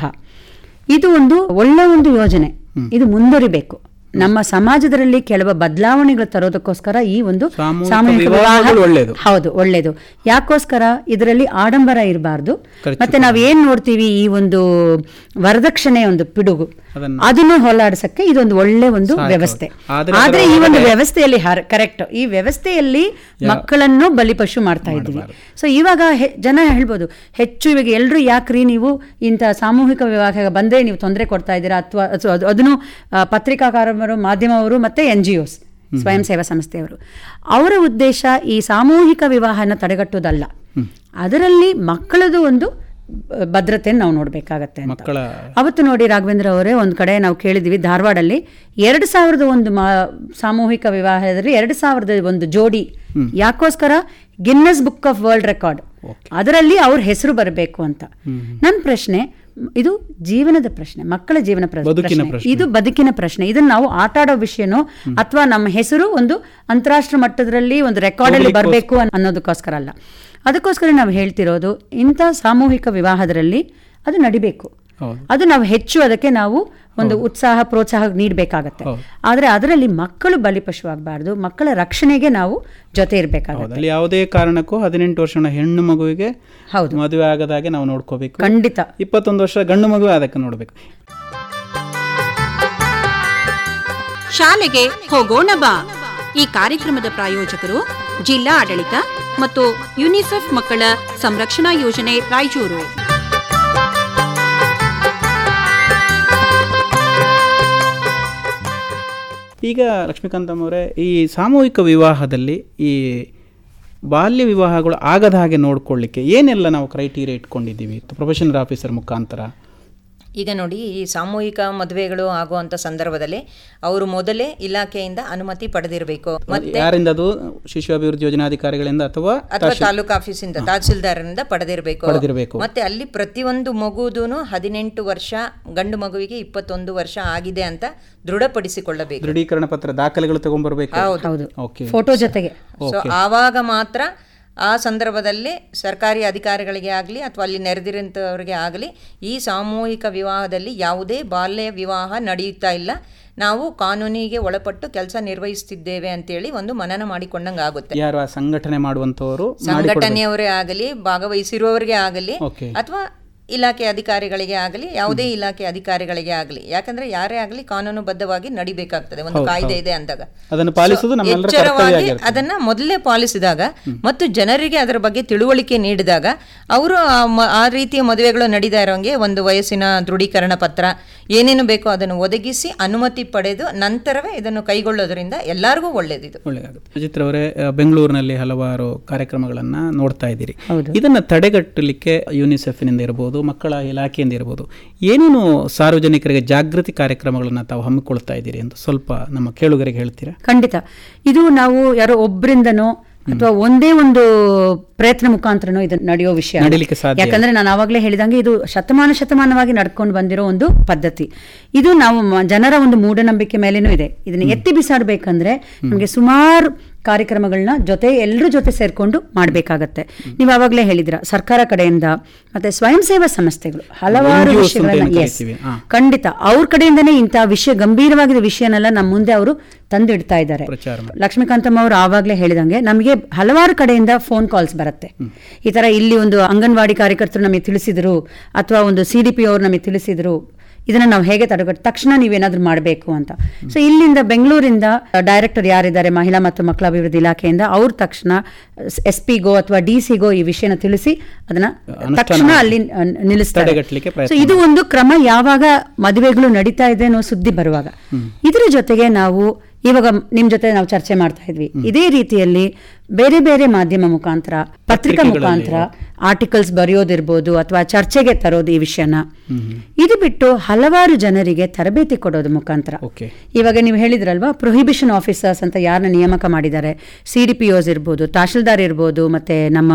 ಇದು ಒಂದು ಒಳ್ಳೆ ಒಂದು ಯೋಜನೆ ಇದು ಮುಂದುವರಿಬೇಕು ನಮ್ಮ ಸಮಾಜದಲ್ಲಿ ಕೆಲವು ಬದಲಾವಣೆಗಳು ತರೋದಕ್ಕೋಸ್ಕರ ಈ ಒಂದು ಸಾಮೂಹಿಕ ಸಾಮೂಹಿಕ ವಿವಾಹಗಳು ವಿವಾಹ ಒಳ್ಳೆಯದು. ಹೌದು ಒಳ್ಳೇದು ಯಾಕೋಸ್ಕರ ಇದರಲ್ಲಿ ಆಡಂಬರ ಇರಬಾರ್ದು ಖರ್ಚು ಮತ್ತೆ ನಾವ್ ಏನ್ ನೋಡ್ತೀವಿ ಈ ಒಂದು ವರದಕ್ಷಿಣೆ ಒಂದು ಪಿಡುಗು ಅದನ್ನ- ಅದನ್ನು ಹೋಲಾಡಿಸಕ್ಕೆ ಇದೊಂದು ಒಳ್ಳೆ ಒಂದು ಸಹಾಯಕ ವ್ಯವಸ್ಥೆ ಆದ್ರೆ ಆದ್ರೆ ಅದರ ಈ ಒಂದು ಒಳಗಡೆ- ವ್ಯವಸ್ಥೆಯಲ್ಲಿ ಕರೆಕ್ಟ್ ಈ ವ್ಯವಸ್ಥೆಯಲ್ಲಿ ಮಕ್ಕಳನ್ನು ಬಲಿಪಶು ಮಾಡ್ತಾ ಇದ್ದೀವಿ ಸೊ ಇವಾಗ ಹೆ- ಜನ ಹೇಳ್ಬೋದು ಹೆಚ್ಚು ಇವಾಗ ಎಲ್ಲರೂ ಯಾಕ್ರಿ ನೀವು ಇಂಥ ಸಾಮೂಹಿಕ ವಿವಾಹ ಬಂದ್ರೆ ನೀವು ತೊಂದರೆ ಕೊಡ್ತಾ ಇದ್ದೀರಾ ಅಥವಾ ಅದನ್ನು ಆ, ಪತ್ರಿಕಾಕಾರರು ಮಾಧ್ಯಮವರು ಮತ್ತೆ ಎನ್ ಜಿ ಒಸ್ ಸ್ವಯಂ ಸೇವಾ ಸಂಸ್ಥೆಯವರು ಅವರ ಉದ್ದೇಶ ಈ ಸಾಮೂಹಿಕ ವಿವಾಹನ ತಡೆಗಟ್ಟುವುದಲ್ಲ ಅದರಲ್ಲಿ ಮಕ್ಕಳದು ಒಂದು ಬ- ಭದ್ರತೆಯನ್ನು ನಾವು ನೋಡಬೇಕಾಗತ್ತೆ ಅಂತ ಮಕ್ಕಳ ಅವತ್ತು ನೋಡಿ ರಾಘವೇಂದ್ರ ಅವರೇ ಒಂದು ಕಡೆ ನಾವು ಕೇಳಿದ್ವಿ ಧಾರವಾಡಲ್ಲಿ ಎರಡು ಸಾವಿರದ ಒಂದು ಮಾ ಸಾಮೂಹಿಕ ವಿವಾಹದಲ್ಲಿ ಎರಡು ಸಾವಿರದ ಒಂದು ಜೋಡಿ ಯಾಕೋಸ್ಕರ Guinness book of world record ಅದರಲ್ಲಿ ಅವ್ರ ಹೆಸರು ಬರಬೇಕು ಅಂತ ನನ್ನ ಪ್ರಶ್ನೆ ಮ್, ಇದು ಜೀವನದ ಪ್ರಶ್ನೆ ಮಕ್ಕಳ ಜೀವನ ಪ್ರ- ಬದುಕಿನ ಪ್ರಶ್ನೆ ಪ್ರಶ್ನೆ. ಇದು ಬದುಕಿನ ಪ್ರಶ್ನೆ ಇದನ್ನ ನಾವು ಆಟ ಆಡೋ ವಿಷಯನೋ ಅಥವಾ ನಮ್ಮ ಹೆಸರು ಒಂದು ಅಂತಾರಾಷ್ಟ್ರ ಮಟ್ಟದಲ್ಲಿ ಒಂದು ರೆಕಾರ್ಡ್ ಅಲ್ಲಿ ಬರಬೇಕು ಅನ್ನೋದಕ್ಕೋಸ್ಕರ ಅಲ್ಲ ಅದಕ್ಕೋಸ್ಕರ ನಾವು ಹೇಳ್ತಿರೋದು ಇಂಥ ಸಾಮೂಹಿಕ ವಿವಾಹದಲ್ಲಿ ಅದು ನಡಿಬೇಕು ಹೌದು. ಅದು ನಾವು ಹೆಚ್ಚು ಅದಕ್ಕೆ ನಾವು ಒಂದು ಉತ್ಸಾಹ ಪ್ರೋತ್ಸಾಹ ನೀಡಬೇಕಾಗತ್ತೆ ಹೌದು. ಆದ್ರೆ ಅದರಲ್ಲಿ ಮಕ್ಕಳು ಬಲಿಪಶು ಆಗಬಾರ್ದು ಮಕ್ಕಳ ರಕ್ಷಣೆಗೆ ನಾವು ಜೊತೆ ಇರಬೇಕಾಗತ್ತೆ ಹೌದು ಅಲ್ಲಿ ಯಾವುದೇ ಕಾರಣಕ್ಕೂ ಹದಿನೆಂಟು ವರ್ಷದ ಹೆಣ್ಣು ಮಗುವಿಗೆ ಹೌದು ಮದುವೆ ಆಗದಾಗೆ ನಾವು ನೋಡ್ಕೋಬೇಕು ಖಂಡಿತ ಇಪ್ಪತ್ತೊಂದು ವರ್ಷ ಗಂಡು ಮಗುವೆ ಅದಕ್ಕೆ ನೋಡಬೇಕು ಶಾಲೆಗೆ ಹೋಗೋಣ ಬಾ ಈ ಕಾರ್ಯಕ್ರಮದ ಪ್ರಾಯೋಜಕರು ಜಿಲ್ಲಾ ಆಡಳಿತ ಮತ್ತು ಯುನಿಸೆಫ್ ಮಕ್ಕಳ ಸಂರಕ್ಷಣಾ ಯೋಜನೆ ರಾಯಚೂರು ಈಗ ಲಕ್ಷ್ಮೀಕಾಂತಮ್ ಅವರೇ ಈ ಸಾಮೂಹಿಕ ವಿವಾಹದಲ್ಲಿ ಈ ಬಾಲ್ಯ ವಿವಾಹಗಳು ಆಗದ ಹಾಗೆ ನೋಡ್ಕೊಳ್ಳಿಕ್ಕೆ ಏನೆಲ್ಲ ನಾವು ಕ್ರೈಟೀರಿಯಾ ಇಟ್ಕೊಂಡಿದ್ದೀವಿ ಪ್ರೊಫೆಷನಲ್ ಆಫೀಸರ್ ಮುಖಾಂತರ ಈಗ ನೋಡಿ ಈ ಸಾಮೂಹಿಕ ಮದುವೆಗಳು ಆಗುವಂತ ಸಂದರ್ಭದಲ್ಲಿ ಅವರು ಮೊದಲೇ ಇಲಾಖೆಯಿಂದ ಅನುಮತಿ ಪಡೆದಿರಬೇಕು ಮತ್ತೆ ಯಾರಿಂದ ಅದು ಶಿಶು ಅಭಿವೃದ್ಧಿ ಯೋಜನಾಧಿಕಾರಿಗಳಿಂದ ಅಥವಾ ಅಥವಾ ತಾಲೂಕು ಆಫೀಸಿಂದ ತಹಸೀಲ್ದಾರರಿಂದ ಪಡೆದಿರಬೇಕು ಪಡೆದಿರಬೇಕು. ಮತ್ತೆ ಅಲ್ಲಿ ಪ್ರತಿಯೊಂದು ಮಗುದೂನು ಹದಿನೆಂಟು ವರ್ಷ ಗಂಡು ಮಗುವಿಗೆ ಇಪ್ಪತ್ತೊಂದು ವರ್ಷ ಆಗಿದೆ ಅಂತ ದೃಢಪಡಿಸಿಕೊಳ್ಳಬೇಕು ದೃಢೀಕರಣ ಪತ್ರ ದಾಖಲೆಗಳು ತಗೊಂಡ್ಬರ್ಬೇಕು ಹೌದು ಓಕೆ ಫೋಟೋ ಜೊತೆಗೆ ಸೊ ಆವಾಗ ಮಾತ್ರ ಆ ಸಂದರ್ಭದಲ್ಲಿ ಸರ್ಕಾರಿ ಅಧಿಕಾರಿಗಳಿಗೆ ಆಗಲಿ ಅಥವಾ ಅಲ್ಲಿ ನೆರೆದಿರುವಂಥವರಿಗೆ ಆಗಲಿ ಈ ಸಾಮೂಹಿಕ ವಿವಾಹದಲ್ಲಿ ಯಾವುದೇ ಬಾಲ್ಯ ವಿವಾಹ ನಡೆಯುತ್ತಾ ಇಲ್ಲ ನಾವು ಕಾನೂನಿಗೆ ಒಳಪಟ್ಟು ಕೆಲಸ ನಿರ್ವಹಿಸ್ತಿದ್ದೇವೆ ಅಂತೇಳಿ ಒಂದು ಮನನ ಮಾಡಿಕೊಂಡಂಗೆ ಆಗುತ್ತೆ ಯಾರು ಆ ಸಂಘಟನೆ ಮಾಡುವಂತವರು ಸಂಘಟನೆಯವರೇ ಆಗಲಿ ಭಾಗವಹಿಸಿರುವವರಿಗೆ ಆಗಲಿ ಓಕೆ ಅಥವಾ ಇಲಾಖೆ ಅಧಿಕಾರಿಗಳಿಗೆ ಆಗಲಿ ಯಾವುದೇ ಇಲಾಖೆ ಅಧಿಕಾರಿಗಳಿಗೆ ಆಗಲಿ ಯಾಕಂದ್ರೆ ಯಾರೇ ಆಗಲಿ ಕಾನೂನುಬದ್ಧವಾಗಿ ನಡಿಬೇಕಾಗ್ತದೆ ಒಂದು ಕಾಯ್ದೆ ಇದೆ ಅಂದಾಗ ಅದನ್ನು ಪಾಲಿಸುವುದು So, ನಮ್ಮೆಲ್ಲರ ಕರ್ತವ್ಯ ಎಚ್ಚರವಾಗಿ ಆಗಿರ್ತದೆ. ಅದನ್ನ ಮೊದಲೇ ಪಾಲಿಸಿದಾಗ ಮತ್ತು ಜನರಿಗೆ ಅದರ ಬಗ್ಗೆ ತಿಳುವಳಿಕೆ ನೀಡಿದಾಗ ಅವರು ಆ ಮ- ಆ ರೀತಿಯ ಮದುವೆಗಳು ನಡೀತಾ ಇರೋಂಗೆ ಒಂದು ವಯಸ್ಸಿನ ದೃಢೀಕರಣ ಪತ್ರ ಏನೇನು ಬೇಕೋ ಅದನ್ನು ಒದಗಿಸಿ ಅನುಮತಿ ಪಡೆದು ನಂತರವೇ ಇದನ್ನು ಕೈಗೊಳ್ಳೋದ್ರಿಂದ ಎಲ್ಲರಿಗೂ ಒಳ್ಳೇದಿದು ಒಳ್ಳೆಯದಾಗುತ್ತೆ ಸುಚಿತ್ರ ಅವರೇ ಆ, ಬೆಂಗಳೂರಿನಲ್ಲಿ ಹಲವಾರು ಕಾರ್ಯಕ್ರಮಗಳನ್ನ ನೋಡ್ತಾ ಇದ್ದೀರಿ ಹೌದು. ಇದನ್ನ ತಡೆಗಟ್ಟಲಿಕ್ಕೆ ಯುನಿಸೆಫ್ನಿಂದ ಇರ್ಬೋದು ಮಕ್ಕಳ ಇಲಾಖೆಯಿಂದ ಇರ್ಬೋದು ಏನೇನು ಸಾರ್ವಜನಿಕರಿಗೆ ಜಾಗೃತಿ ಕಾರ್ಯಕ್ರಮಗಳನ್ನ ತಾವು ಹಮ್ಮಿಕೊಳ್ತಾ ಇದ್ದೀರಿ ಅಂತ ಸ್ವಲ್ಪ ನಮ್ಮ ಕೇಳುಗರಿಗೆ ಹೇಳ್ತೀರಾ ಖಂಡಿತ ಇದು ನಾವು ಯಾರೋ ಒಬ್ಬರಿಂದನೋ ಅಥವಾ ಒಂದೇ ಒಂದು ಪ್ರಯತ್ನ ಮುಖಾಂತರನೋ ಇದು ನಡೆಯೋ ವಿಷಯ ಅಲ್ಲ. ನಡೀಲಿಕ್ಕೆ ಸಾಧ್ಯ ಇಲ್ಲ. ಯಾಕಂದ್ರೆ ನಾನು ಆವಾಗಲೇ ಹೇಳಿದಂಗೆ ಇದು ಶತಮಾನ ಶತಮಾನವಾಗಿ ನಡ್ಕೊಂಡು ಬಂದಿರೋ ಒಂದು ಪದ್ಧತಿ ಇದು ನಾವು ಮ- ಜನರ ಒಂದು ಮೂಢನಂಬಿಕೆ ಮೇಲೇನೂ ಇದೆ ಇದನ್ನ ಎತ್ತಿ ಬಿಸಾಡ್ಬೇಕಂದ್ರೆ ನಮಗೆ ಸುಮಾರು ಕಾರ್ಯಕ್ರಮಗಳನ್ನ ಜೊತೆ ಎಲ್ಲರ ಜೊತೆ ಸೇರ್ಕೊಂಡು ಮಾಡಬೇಕಾಗತ್ತೆ ನೀವು ಆವಾಗಲೇ ಹೇಳಿದ್ರ ಸರ್ಕಾರ ಕಡೆಯಿಂದ ಮತ್ತೆ ಸ್ವಯಂ ಸೇವಾ ಸಂಸ್ಥೆಗಳು ಹಲವಾರು NGOs ಅಂತ ವಿಷಯಗಳನ್ನ ಏನು yes, ಕರಿತೀವಿ, ಹಾ. ಖಂಡಿತ ಅವ್ರ ಕಡೆಯಿಂದನೇ ಇಂಥ ವಿಷಯ ಗಂಭೀರವಾಗಿದ್ದ ವಿಷಯನೆಲ್ಲ ನಮ್ಮ ಮುಂದೆ ಅವರು ತಂದಿಡ್ತಾ ಇದ್ದಾರೆ ಪ್ರಚಾರ ಮಾಡಿ. ಲಕ್ಷ್ಮೀಕಾಂತಮ್ಮ ಅವರು ಆವಾಗಲೇ ಹೇಳಿದಂಗೆ ನಮಗೆ ಹಲವಾರು ಕಡೆಯಿಂದ ಫೋನ್ ಕಾಲ್ಸ್ ಬರುತ್ತೆ ಈ ತರ ಇಲ್ಲಿ ಒಂದು ಅಂಗನವಾಡಿ ಕಾರ್ಯಕರ್ತರು ನಮಗೆ ತಿಳಿಸಿದ್ರು ಅಥವಾ ಒಂದು ಸಿ ಡಿ ಪಿ ಅವರು ನಮಗೆ ತಿಳಿಸಿದ್ರು ಇದನ್ನ ನಾವು ಹೇಗೆ ತಡೆಗಟ್ಟ ತಕ್ಷಣ ನೀವೇನಾದ್ರೂ ಮಾಡಬೇಕು ಅಂತ ಸೊ ಇಲ್ಲಿಂದ ಬೆಂಗಳೂರಿಂದ ಡೈರೆಕ್ಟರ್ ಯಾರಿದ್ದಾರೆ ಮಹಿಳಾ ಮತ್ತು ಮಕ್ಕಳ ಅಭಿವೃದ್ಧಿ ಇಲಾಖೆಯಿಂದ ಅವ್ರ ತಕ್ಷಣ ಎಸ್ ಪಿಗೋ ಅಥವಾ ಡಿ ಸಿಗೋ ಈ ವಿಷಯನ ತಿಳಿಸಿ ಅದನ್ನ ಅನುಷ್ಠಾನ ತಕ್ಷಣ ಅಲ್ಲಿ ಅಹ್, ನಿಲ್ಲಿಸ್ತಾರೆ ತಡೆಗಟ್ಟಲಿಕ್ಕೆ ಪ್ರಯತ್ನ So ಇದು ಒಂದು ಕ್ರಮ ಯಾವಾಗ ಮದುವೆಗಳು ನಡೀತಾ ಇದೆ ಅನ್ನೋ ಸುದ್ದಿ ಬರುವಾಗ ಇದರ ಜೊತೆಗೆ ನಾವು ಇವಾಗ ನಿಮ್ ಜೊತೆ ನಾವು ಚರ್ಚೆ ಮಾಡ್ತಾ ಇದ್ವಿ ಇದೇ ರೀತಿಯಲ್ಲಿ ಬೇರೆ ಬೇರೆ ಮಾಧ್ಯಮ ಮುಖಾಂತರ ಪತ್ರಿಕಾ ಮುಖಾಂತರ ಆರ್ಟಿಕಲ್ಸ್ ಬರೆಯೋದಿರ್ಬೋದು ಅಥವಾ ಚರ್ಚೆಗೆ ತರೋದು ಈ ವಿಷಯನ ಇದು ಬಿಟ್ಟು ಹಲವಾರು ಜನರಿಗೆ ತರಬೇತಿ ಕೊಡೋದು ಮುಖಾಂತರ ಓಕೆ ಇವಾಗ ನೀವು ಹೇಳಿದ್ರಲ್ವಾ ಪ್ರೊಹಿಬಿಷನ್ ಆಫೀಸರ್ಸ್ ಅಂತ ಯಾರನ್ನ ನೇಮಕ ಮಾಡಿದ್ದಾರೆ ಸಿ ಡಿ ಪಿ ಓಸ್ ಇರ್ಬೋದು ತಹಶೀಲ್ದಾರ್ ಇರ್ಬೋದು ಮತ್ತೆ ನಮ್ಮ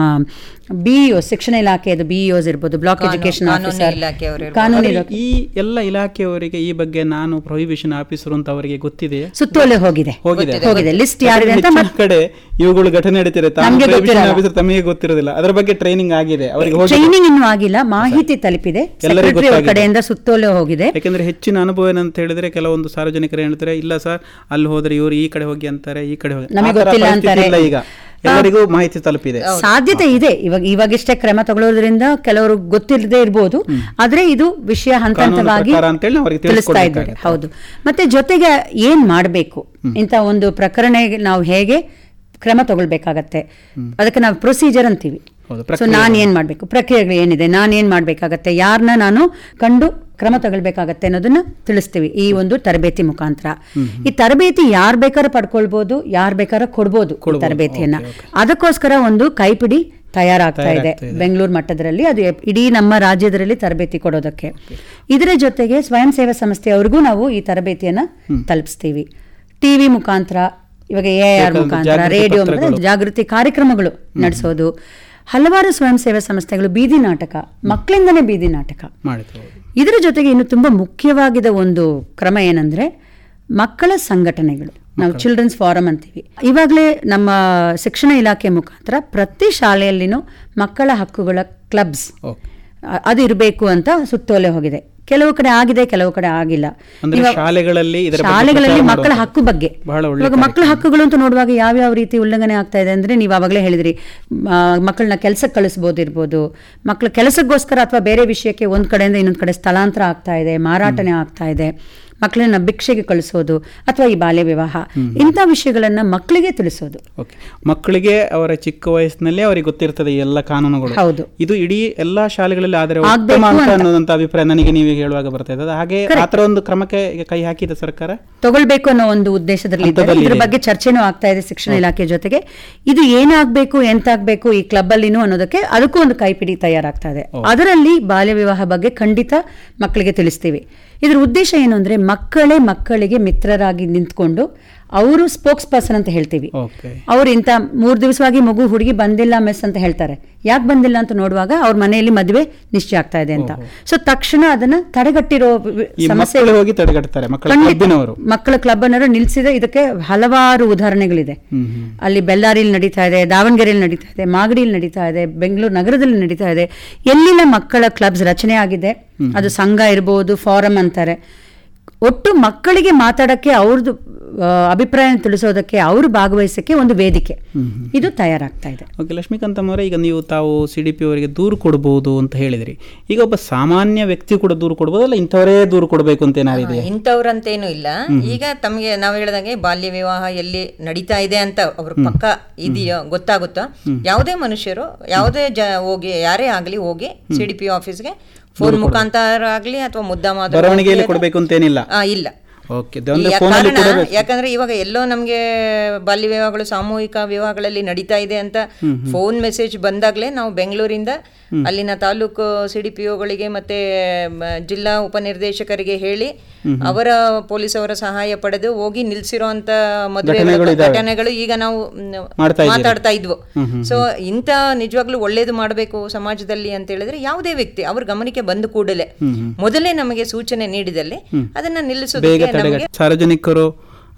ಬಿಇಒ ಶಿಕ್ಷಣ ಇಲಾಖೆಯದು ಬಿಇಒಸ್ ಇರ್ಬೋದು ಬ್ಲಾಕ್ ಕಾನೂನು- ಎಜುಕೇಶನ್ ಕಾನೂನು ಆಫೀಸರ್ ಇಲಾಖೆಯವರು ಇರ್ಬೋದು. ಕಾನೂನು ಆದ್ರೆ ಇಲಾಖೆ ಈ ಎಲ್ಲ ಇಲಾಖೆಯವರಿಗೆ ಈ ಬಗ್ಗೆ ನಾನು ಪ್ರೊಹಿಬಿಷನ್ ಆಫೀಸರ್ ಅಂತ ಅವರಿಗೆ ಗೊತ್ತಿದೆಯೇ ಸುತ್ತೋಲೆ ಹೋಗಿದೆ ಹೋಗಿದೆ ಹೋಗಿದೆ ಲಿಸ್ಟ್ ಯಾರಿದೆ ಅಂತ ಹೆಚ್ಚಿನ ಮತ್ತೆ ಕಡೆ ಇವುಗಳು ಘಟನೆ ನಡೀತಿರುತ್ತೆ ನಮ್ಗೆ ಗೊತ್ತಿರಲ್ಲ. ಆಫೀಸರ್ ತಮಗೆ ಗೊತ್ತಿರೋದಿಲ್ಲ ಅದರ ಬಗ್ಗೆ ಟ್ರೈನಿಂಗ್ ಆಗಿದೆ ಅವರಿಗೆ ಹೋಗಿ ಟ್ರೈನಿಂಗ್ ಇನ್ನೂ ಆಗಿಲ್ಲ ಮಾಹಿತಿ ತಲುಪಿದೆ ಎಲ್ಲರಿಗೂ ಸೆಕ್ರೆಟರಿ ಅವ್ರ ಗೊತ್ತಾಗಿದೆ. ಕಡೆಯಿಂದ ಸುತ್ತೋಲೆ ಹೋಗಿದೆ ಯಾಕೆಂದ್ರೆ ಹೆಚ್ಚಿನ ಅನುಭವ ಏನಂತ ಹೇಳಿದ್ರೆ ಕೆಲವೊಂದು ಸಾರ್ವಜನಿಕರು ಹೇಳ್ತಾರೆ ಇಲ್ಲ ಸರ್ ಅಲ್ಲಿ ಹೋದ್ರೆ ಇವರು ಈ ಕಡೆ ಹೋಗಿ ಅಂತಾರೆ ಈ ಕಡೆ ಹೋಗಿ ನಮಗೆ ಆ ಥರ ಗೊತ್ತಿಲ್ಲ ಪರಿಸ್ಥಿತಿ ಅಂತಾರೆ. ಇಲ್ಲ ಈಗ ಎಲ್ಲರಿಗೂ ಮಾಹಿತಿ ತಲುಪಿದೆ ಸಾಧ್ಯತೆ ಇದೆ ಇವಾಗ ಇವಾಗಿಷ್ಟೇ ಕ್ರಮ ತಗೊಳ್ಳೋದ್ರಿಂದ ಕೆಲವರು ಗೊತ್ತಿಲ್ಲದೆ ಇರ್ಬೋದು ಆದ್ರೆ ಇದು ವಿಷಯ ಹಂತ ಕಾನೂನು ಹಂತವಾಗಿ ಪ್ರಕಾರ ಅಂತೇಳಿ ನಾವು ಅವ್ರಿಗೆ ತಿಳಿಸ್ತಾ ಇದ್ದಾರೆ ತಿಳಿಸ್ಕೊಡ್ಬೇಕಾಗತ್ತೆ. ಹೌದು ಮತ್ತೆ ಜೊತೆಗೆ ಏನ್ ಮಾಡಬೇಕು ಇಂಥ ಒಂದು ಪ್ರಕರಣ ನಾವು ಹೇಗೆ ಕ್ರಮ ತಗೊಳ್ಬೇಕಾಗತ್ತೆ ಅದಕ್ಕೆ ನಾವು ಪ್ರೊಸೀಜರ್ ಅಂತೀವಿ ಹೌದು, ಸೊ ಪ್ರಕ್ರಿಯೆ ನಾನು ಏನ್ ಮಾಡ್ಬೇಕು ಪ್ರಕ್ರಿಯೆಗಳು ಏನಿದೆ ನಾನು ಏನ್ ಮಾಡ್ಬೇಕಾಗತ್ತೆ ಯಾರನ್ನ ನಾನು ಕಂಡು ಕ್ರಮ ತಗೊಳ್ಬೇಕಾಗತ್ತೆ ಅನ್ನೋದನ್ನ ತಿಳಿಸ್ತೀವಿ ಈ ಒಂದು ತರಬೇತಿ ಮುಖಾಂತರ ಈ ತರಬೇತಿ ಯಾರ್ ಬೇಕಾದ್ರೆ ಪಡ್ಕೊಳ್ಬಹುದು ಯಾರ್ ಬೇಕಾದ್ರೆ ಕೊಡ್ಬೋದು ಈ ಕೊಡ್ಬೋದು. ತರಬೇತಿಯನ್ನ ಓಕೆ, ಓಕೆ. ಅದಕ್ಕೋಸ್ಕರ ಒಂದು ಕೈಪಿಡಿ ತಯಾರಾಗ್ತಾ ಇದೆ ತಯಾರಾಗ್ತಾ ಇದೆ. ಬೆಂಗಳೂರು ಮಟ್ಟದಲ್ಲಿ ಅದು ಎಪ್- ಇಡೀ ನಮ್ಮ ರಾಜ್ಯದಲ್ಲಿ ತರಬೇತಿ ಕೊಡೋದಕ್ಕೆ ಇದರ ಜೊತೆಗೆ ಸ್ವಯಂ ಸೇವಾ ಸಂಸ್ಥೆಯವರಿಗೂ ನಾವು ಈ ತರಬೇತಿಯನ್ನ ತಲುಪಿಸ್ತೀವಿ ಟಿವಿ ಮುಖಾಂತರ ಇವಾಗ ಎ ಆರ್ ಬೇಕಾದ ಮುಖಾಂತರ ಜಾಗೃತಿ ರೇಡಿಯೋ ಪತ್ರಗಳು. ಜಾಗೃತಿ ಕಾರ್ಯಕ್ರಮಗಳು ನಡೆಸೋದು ಹಲವಾರು ಸ್ವಯಂ ಸೇವಾ ಸಂಸ್ಥೆಗಳು ಬೀದಿ ನಾಟಕ ಮಕ್ಕಳಿಂದನೇ ಬೀದಿ ನಾಟಕ ಮಾಡಿದ್ರು ಇದರ ಜೊತೆಗೆ ಇನ್ನು ತುಂಬ ಮುಖ್ಯವಾಗಿದ ಒಂದು ಕ್ರಮ ಏನಂದ್ರೆ ಮಕ್ಕಳ ಸಂಘಟನೆಗಳು ನಾವು ಚಿಲ್ಡ್ರನ್ಸ್ ಫಾರಂ ಅಂತೀವಿ ಇವಾಗಲೇ ನಮ್ಮ ಶಿಕ್ಷಣ ಇಲಾಖೆ ಮುಖಾಂತರ ಪ್ರತಿ ಶಾಲೆಯಲ್ಲಿನೂ ಮಕ್ಕಳ ಹಕ್ಕುಗಳ ಕ್ಲಬ್ಸ್ ಓಕೆ ಅ- ಅದು ಇರಬೇಕು ಅಂತ ಸುತ್ತೋಲೆ ಹೋಗಿದೆ ಕೆಲವು ಕಡೆ ಆಗಿದೆ ಕೆಲವು ಕಡೆ ಆಗಿಲ್ಲ ಅಂದ್ರೆ ಇವಾಗ ಶಾಲೆಗಳಲ್ಲಿ ಇದರ ಬಗ್ಗೆ ಶಾಲೆಗಳಲ್ಲಿ ಪ್ರಚಾರ ಮಕ್ಕಳ ಮಾಡುವಂಥದ್ದು. ಹಕ್ಕು ಬಗ್ಗೆ ಬಹಳ ಒಳ್ಳೆ ಇವಾಗ ಮಕ್ಕಳ ಹಕ್ಕುಗಳು ಅಂತ ನೋಡುವಾಗ ಯಾವ್ಯಾವ ರೀತಿ ಉಲ್ಲಂಘನೆ ಆಗ್ತಾ ಇದೆ ಅಂದ್ರೆ ನೀವು ಆವಾಗಲೇ ಹೇಳಿದ್ರಿ ಮಕ್ಕಳನ್ನ ಕೆಲಸಕ್ಕೆ ಕಳಿಸ್ಬೋದು ಇರ್ಬೋದು ಮಕ್ಕಳ ಕೆಲಸಕ್ಕೋಸ್ಕರ ಅಥವಾ ಬೇರೆ ವಿಷಯಕ್ಕೆ ಒಂದ್ ಕಡೆಯಿಂದ ಇನ್ನೊಂದ್ ಕಡೆ ಸ್ಥಳಾಂತರ ಆಗ್ತಾ ಇದೆ ಮಾರಾಟನೆ ಆಗ್ತಾ ಇದೆ ಮಕ್ಕಳನ್ನ ಭಿಕ್ಷೆಗೆ ಕಳಿಸೋದು ಅಥವಾ ಈ ಬಾಲ್ಯ ವಿವಾಹ ಇಂಥ ವಿಷಯಗಳನ್ನ ಮಕ್ಕಳಿಗೆ ತಿಳಿಸೋದು ಓಕೆ ಮಕ್ಕಳಿಗೆ ಅವರ ಚಿಕ್ಕ ವಯಸ್ಸಿನಲ್ಲಿ ಅವರಿಗೆ ಗೊತ್ತಿರ್ತದೆ ಈ ಎಲ್ಲ ಕಾನೂನುಗಳು ಹೌದು. ಇದು ಇಡೀ ಎಲ್ಲಾ ಶಾಲೆಗಳಲ್ಲಿ ಆದರೆ ಆಗ್ಬೇಕು ಉತ್ತಮ ಅಂತ ಅಂತ. ಅನ್ನೋದಂತ ಅಭಿಪ್ರಾಯ ನನಗೆ ನೀವು ಹೇಳುವಾಗ ಬರ್ತಾ ಇದೆ ಹಾಗೆ ಆತರ ಒಂದು ಕ್ರಮಕ್ಕೆ ಈಗ ಕೈ ಹಾಕಿದ ಸರ್ಕಾರ ತಗೊಳ್ಬೇಕು ಅನ್ನೋ ಒಂದು ಉದ್ದೇಶದಲ್ಲಿ ಇದ್ದಾರೆ. ಹಂತದಲ್ಲಿ ಇದ್ರ ಇದೆ. ಬಗ್ಗೆ ಚರ್ಚೆನೂ ಆಗ್ತಾ ಇದೆ ಶಿಕ್ಷಣ ಇಲಾಖೆ ಜೊತೆಗೆ ಇದು ಏನಾಗಬೇಕು ಎಂತಾಗಬೇಕು ಈ ಕ್ಲಬ್ ಅಲ್ಲಿನೂ ಅನ್ನೋದಕ್ಕೆ ಅದಕ್ಕೂ ಒಂದು ಕೈಪಿಡಿ ತಯಾರಾಗ್ತಾ ಇದೆ ಅದರಲ್ಲಿ ಬಾಲ್ಯ ವಿವಾಹ ಬಗ್ಗೆ ಖಂಡಿತ ಮಕ್ಕಳಿಗೆ ತಿಳಿಸ್ತೀವಿ ಇದ್ರ ಉದ್ದೇಶ ಏನು ಅಂದ್ರೆ ಮಕ್ಕಳೇ ಮಕ್ಕಳಿಗೆ ಮಿತ್ರರಾಗಿ ನಿಂತ್ಕೊಂಡು ಅವರು ಸ್ಪೋಕ್ಸ್ ಪರ್ಸನ್ ಅಂತ ಹೇಳ್ತೀವಿ ಓಕೆ ಅವ್ರು ಇಂಥ ಮೂರ್ ದಿವಸವಾಗಿ ಮಗು ಹುಡುಗಿ ಬಂದಿಲ್ಲ ಮೆಸ್ ಅಂತ ಹೇಳ್ತಾರೆ ಯಾಕೆ ಬಂದಿಲ್ಲ ಅಂತ ನೋಡುವಾಗ ಅವ್ರ ಮನೆಯಲ್ಲಿ ಮದುವೆ ನಿಶ್ಚಯ ಆಗ್ತಾ ಇದೆ ಅಂತ ಸೊ ತಕ್ಷಣ ಅದನ್ನ ತಡೆಗಟ್ಟಿರೋ ವಿ- ಈ ಸಮಸ್ಯೆ ಮಕ್ಕಳು ಹೋಗಿ ತಡೆಗಟ್ತಾರೆ ಮಕ್ಕಳ ಖಂಡಿತ. ಕ್ಲಬ್ಬಿನವರು ಮಕ್ಕಳ ಕ್ಲಬ್ ಅನ್ನೋರು ನಿಲ್ಸಿದೆ ಇದಕ್ಕೆ ಹಲವಾರು ಉದಾಹರಣೆಗಳಿದೆ ಅಲ್ಲಿ ಬೆಳ್ಳಾರಿಯಲ್ಲಿ ನಡೀತಾ ಇದೆ ದಾವಣಗೆರೆಯಲ್ಲಿ ನಡೀತಾ ಇದೆ ಮಾಗಡಿಯಲ್ಲಿ ನಡೀತಾ ಇದೆ ಬೆಂಗಳೂರು ನಗರದಲ್ಲಿ ನಡೀತಾ ಇದೆ ಎಲ್ಲಿನ ಮಕ್ಕಳ ಕ್ಲಬ್ಸ್ ರಚನೆ ಆಗಿದೆ ಅದು ಸಂಘ ಇರ್ಬೋದು ಫಾರಂ ಅಂತಾರೆ ಒಟ್ಟು ಮಕ್ಕಳಿಗೆ ಮಾತಾಡಕ್ಕೆ ಅವ್ರದ್ದು ಆ, ಅಭಿಪ್ರಾಯ ತಿಳಿಸೋದಕ್ಕೆ ಅವರು ಭಾಗವಹಿಸಕ್ಕೆ ಒಂದು ವೇದಿಕೆ ಇದು ತಯಾರಾಗ್ತಾ ಇದೆ ಓಕೆ ಲಕ್ಷ್ಮೀಕಾಂತಮ್ ಅವರೇ ಈಗ ನೀವು ತಾವು ಸಿ ಡಿ ಪಿ ಅವರಿಗೆ ದೂರು ಕೊಡ್ಬೋದು ಅಂತ ಹೇಳಿದ್ರಿ ಈಗ ಒಬ್ಬ ಸಾಮಾನ್ಯ ವ್ಯಕ್ತಿ ಕೂಡ ದೂರು ಕೊಡ್ಬೋದಲ್ಲ ಇಂಥವರೇ ದೂರು ಕೊಡಬೇಕು ಅಂತ ಏನಾದ್ರು ಇದೆಯಾ ಇಂಥವ್ರಂತೇನು ಇಲ್ಲ ಈಗ ತಮಗೆ ನಾವು ಹೇಳ್ದಂಗೆ ಬಾಲ್ಯ ವಿವಾಹ ಎಲ್ಲಿ ನಡೀತಾ ಇದೆ ಅಂತ ಅವ್ರ ಪಕ್ಕ ಇದೆಯೋ ಗೊತ್ತಾಗುತ್ತಾ ಯಾವುದೇ ಮನುಷ್ಯರು ಯಾವುದೇ ಜ ಹೋಗಿ ಯಾರೇ ಆಗಲಿ ಹೋಗಿ ಸಿ ಡಿ ಪಿ ಆಫೀಸ್ಗೆ ಫೋನ್ ಮುಖಾಂತರ ಆಗಲಿ ಅಥವಾ ಮುದ್ದಾಮಾದ ಬರವಣಿಗೆಯಲ್ಲಿ ಕೊಡಬೇಕು ಅಂತೇನಿಲ್ಲ ಇಲ್ಲ ಓಕೆ ಅಂದ್ರೆ ಯಾ- ಫೋನಲ್ಲಿ ಕಾರಣ ಕೊಡಬೇಕು ಯಾಕಂದ್ರೆ ಇವಾಗ ಎಲ್ಲೋ ನಮ್ಗೆ ಬಾಲ್ಯ ವಿವಾಹಗಳು ಸಾಮೂಹಿಕ ವಿವಾಹಗಳಲ್ಲಿ ನಡೀತಾ ಇದೆ ಅಂತ ಫೋನ್ ಮೆಸೇಜ್ ಬಂದಾಗ್ಲೇ ನಾವು ಬೆಂಗಳೂರಿಂದ ಅಲ್ಲಿನ ತಾಲೂಕು ಸಿ ಡಿ ಪಿ ಒಗಳಿಗೆ ಮತ್ತೆ ಮ, ಜಿಲ್ಲಾ ಉಪನಿರ್ದೇಶಕರಿಗೆ ಹೇಳಿ ಅವರ ಪೊಲೀಸ್ ಅವರ ಸಹಾಯ ಪಡೆದು ಹೋಗಿ ನಿಲ್ಸಿರೋ ಅಂತ ಮದುವೆ ಘಟನೆಗಳು ಇದಾವೆ. ಘಟನೆಗಳು ಈಗ ನಾವು ಮ್, ಮಾಡ್ತಾ ಇದ್ದೀರಿ. ಮಾತಾಡ್ತಾ ಇದ್ವು ಸೊ ಇಂಥ ನಿಜವಾಗ್ಲೂ ಒಳ್ಳೇದು ಮಾಡಬೇಕು ಸಮಾಜದಲ್ಲಿ ಅಂತ ಹೇಳಿದ್ರೆ ಯಾವುದೇ ವ್ಯಕ್ತಿ ಅವ್ರ ಗಮನಕ್ಕೆ ಬಂದ ಕೂಡಲೇ ಮೊದಲೇ ನಮಗೆ ಸೂಚನೆ ನೀಡಿದಲ್ಲಿ ಅದನ್ನ ಬೇಗ ನಿಲ್ಲಿಸೋದಕ್ಕೆ ನಮಗೆ ತಡೆಗಟ್ಟ ಸಾರ್ವಜನಿಕರು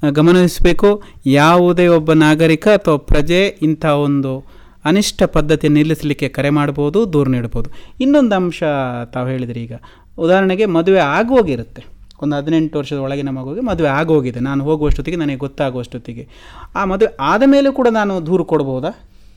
ಆ, ಗಮನಿಸಬೇಕು ಯಾವುದೇ ಒಬ್ಬ ನಾಗರಿಕ ಅಥವಾ ಪ್ರಜೆ ಇಂಥ ಒಂದು ಅನಿಷ್ಟ ಪದ್ಧತಿ ನಿಲ್ಲಿಸಲಿಕ್ಕೆ ಕರೆ ಮಾಡ್ಬೋದು ದೂರು ನೀಡ್ಬೋದು ಇನ್ನೊಂದು ಅಂಶ ತಾವು ಹೇಳಿದ್ರಿ ಈಗ ಉದಾಹರಣೆಗೆ ಮದುವೆ ಆಗೋಗಿರುತ್ತೆ ಒಂದು ಹದಿನೆಂಟು ವರ್ಷದ ಒಳಗಿನ ಮಗುವಿಗೆ ಮದುವೆ ಆಗೋಗಿದೆ ನಾನು ಹೋಗುವಷ್ಟೊತ್ತಿಗೆ ನನಗೆ ಗೊತ್ತಾಗುವಷ್ಟೊತ್ತಿಗೆ ಆ ಮದುವೆ ಆದ ಮೇಲೆ ಕೂಡ ನಾನು ದೂರು ಕೊಡ್ಬೋದಾ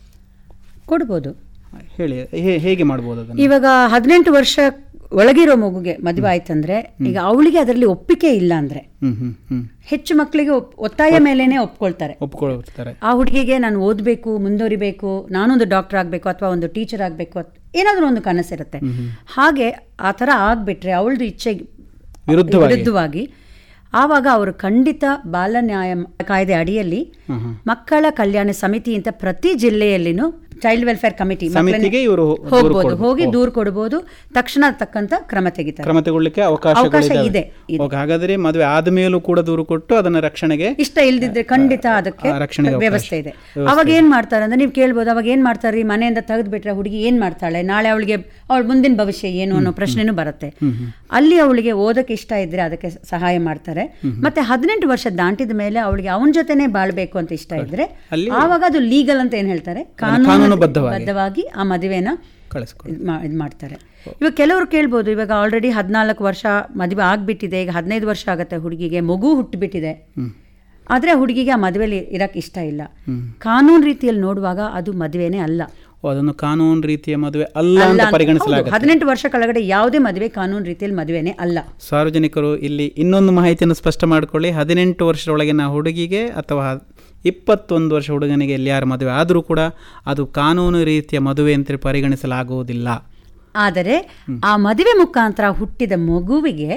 ಕೊಡ್ಬೋದು ಹೇಳಿ ಹೇ- ಹೇಗೆ ಮಾಡ್ಬೋದು ಅದನ್ನು ಇವಾಗ ಹದಿನೆಂಟು ವರ್ಷ ಒಳಗಿರೋ ಮಗುಗೆ ಮದುವೆ ಆಯ್ತಂದ್ರೆ ಈಗ ಅವಳಿಗೆ ಅದರಲ್ಲಿ ಒಪ್ಪಿಗೆ ಇಲ್ಲ ಅಂದ್ರೆ ಹ್ಞೂ ಹ್ಞೂ ಹ್ಞೂ ಹೆಚ್ಚು ಮಕ್ಕಳಿಗೆ ಒಪ್- ಒತ್ತಾಯ ಮೇಲೇನೆ ಒಪ್ಕೊಳ್ತಾರೆ ಒಪ್ಕೊಳ್ತಾರೆ ಆ ಹುಡುಗಿಗೆ ನಾನು ಓದಬೇಕು ಮುಂದುವರಿಬೇಕು ನಾನೊಂದು ಡಾಕ್ಟರ್ ಆಗಬೇಕು ಅಥವಾ ಒಂದು ಟೀಚರ್ ಆಗಬೇಕು ಏನಾದರೂ ಒಂದು ಕನಸಿರುತ್ತೆ ಹಾಗೆ ಆ ಥರ ಆಗಿಬಿಟ್ರೆ ಅವಳದು ಇಚ್ಛೆ ವಿರುದ್ಧವಾಗಿ. ವಿರುದ್ಧವಾಗಿ ಆವಾಗ ಅವರು ಖಂಡಿತ ಬಾಲ ನ್ಯಾಯ ಕಾಯ್ದೆ ಅಡಿಯಲ್ಲಿ ಮಕ್ಕಳ ಕಲ್ಯಾಣ ಸಮಿತಿ ಅಂತ ಪ್ರತಿ ಜಿಲ್ಲೆಯಲ್ಲಿನೂ ಚೈಲ್ಡ್ ವೆಲ್ಫೇರ್ ಕಮಿಟಿ ಸಮಿತಿಗೆ ಇವರು ದೂರು ಹೋಗ್ಬೋದು ಕೊಡ್ಬೋದು. ಹೋಗಿ ದೂರು ಕೊಡ್ಬೋದು ತಕ್ಷಣ ತಕ್ಕಂತ ಕ್ರಮ ತೆಗಿತಾರೆ ಕ್ರಮ ತಗೊಳ್ಳಿಕ್ಕೆ ಅವಕಾಶ ಅವಕಾಶಗಳಿದಾವೆ ಇದೆ, ಇದೆ. ಓಕೆ, ಹಾಗಾದ್ರೆ ಮದುವೆ ಆದ ಮೇಲೂ ಕೂಡ ದೂರು ಕೊಟ್ಟು ಅದನ್ನ ರಕ್ಷಣೆಗೆ ಇಷ್ಟ ಇಲ್ದಿದ್ರೆ ಖಂಡಿತ ಅದಕ್ಕೆ ಆ, ರಕ್ಷಣೆಗೆ ಅವಕಾಶ. ವ್ಯವಸ್ಥೆ ಇದೆ ಅವಾಗ ಏನ್ ಮಾಡ್ತಾರೆ ಅಂದ್ರೆ ನೀವು ಕೇಳ್ಬೋದು ಅವಾಗ ಏನ್ ಮಾಡ್ತಾರೆ ಮನೆಯಿಂದ ತೆಗೆದು ಬಿಟ್ರೆ ಹುಡುಗಿ ಏನ್ ಮಾಡ್ತಾಳೆ ನಾಳೆ ಅವಳಿಗೆ ಅವಳ ಮುಂದಿನ ಭವಿಷ್ಯ ಏನು ಅನ್ನೋ ಪ್ರಶ್ನೆನೂ ಬರುತ್ತೆ ಅಲ್ಲಿ ಅವಳಿಗೆ ಓದಕ್ಕೆ ಇಷ್ಟ ಇದ್ರೆ ಅದಕ್ಕೆ ಸಹಾಯ ಮಾಡ್ತಾರೆ ಮತ್ತೆ ಹದಿನೆಂಟು ವರ್ಷ ದಾಟಿದ ಮೇಲೆ ಅವಳಿಗೆ ಅವನ ಜೊತೆನೆ ಬಾಳ್ಬೇಕು ಅಂತ ಇಷ್ಟ ಇದ್ರೆ ಅಲ್ಲಿ- ಆವಾಗ ಅದು ಲೀಗಲ್ ಅಂತ ಏನ್ ಹೇಳ್ತಾರೆ ಕಾನೂನುಬದ್ಧವಾಗಿ. ಬದ್ಧವಾಗಿ ಆ ಮದುವೆನ ಕಳಿಸ್ಕೊಡಿ ಇದು ಮಾ ಇದು ಮಾಡ್ತಾರೆ ಇವಾಗ ಕೆಲವರು ಕೇಳ್ಬೋದು ಇವಾಗ ಆಲ್ರೆಡಿ ಹದಿನಾಲ್ಕು ವರ್ಷ ಮದುವೆ ಆಗ್ಬಿಟ್ಟಿದೆ ಈಗ ಹದಿನೈದು ವರ್ಷ ಆಗುತ್ತೆ ಹುಡುಗಿಗೆ ಮಗು ಹುಟ್ಟುಬಿಟ್ಟಿದೆ ಆದರೆ ಹುಡುಗಿಗೆ ಆ ಮದುವೆಲಿ ಇರಕ್ಕೆ ಇಷ್ಟ ಇಲ್ಲ ಕಾನೂನು ರೀತಿಯಲ್ಲಿ ನೋಡುವಾಗ ಅದು ಮದುವೆನೇ ಅಲ್ಲ ಓ, ಅದನ್ನು ಕಾನೂನು ರೀತಿಯ ಮದುವೆ ಅಲ್ಲ ಅಲ್ಲ ಅಂತ ಅಂತ- ಹೌದು, ಪರಿಗಣಿಸಲಾಗುತ್ತೆ ಹದಿನೆಂಟು ವರ್ಷ ಕೆಳಗಡೆ ಯಾವುದೇ ಮದುವೆ ಕಾನೂನು ರೀತಿಯಲ್ಲಿ ಮದುವೆನೇ ಅಲ್ಲ ಸಾರ್ವಜನಿಕರು ಇಲ್ಲಿ ಇನ್ನೊಂದು ಮಾಹಿತಿಯನ್ನು ಸ್ಪಷ್ಟ ಮಾಡಿಕೊಳ್ಳಿ ಹದಿನೆಂಟು ವರ್ಷದೊಳಗಿನ ಹುಡುಗಿಗೆ ಅಥವಾ ಇಪ್ಪತ್ತೊಂದು ವರ್ಷ ಹುಡುಗನಿಗೆ ಎಲ್ಲಿ ಯಾರು ಮದುವೆ ಆದರೂ ಕೂಡ ಅದು ಕಾನೂನು ರೀತಿಯ ಮದುವೆ ಅಂತ ಪರಿಗಣಿಸಲಾಗುವುದಿಲ್ಲ ಆದರೆ ಆ ಮದುವೆ ಮುಖಾಂತರ ಹುಟ್ಟಿದ ಮಗುವಿಗೆ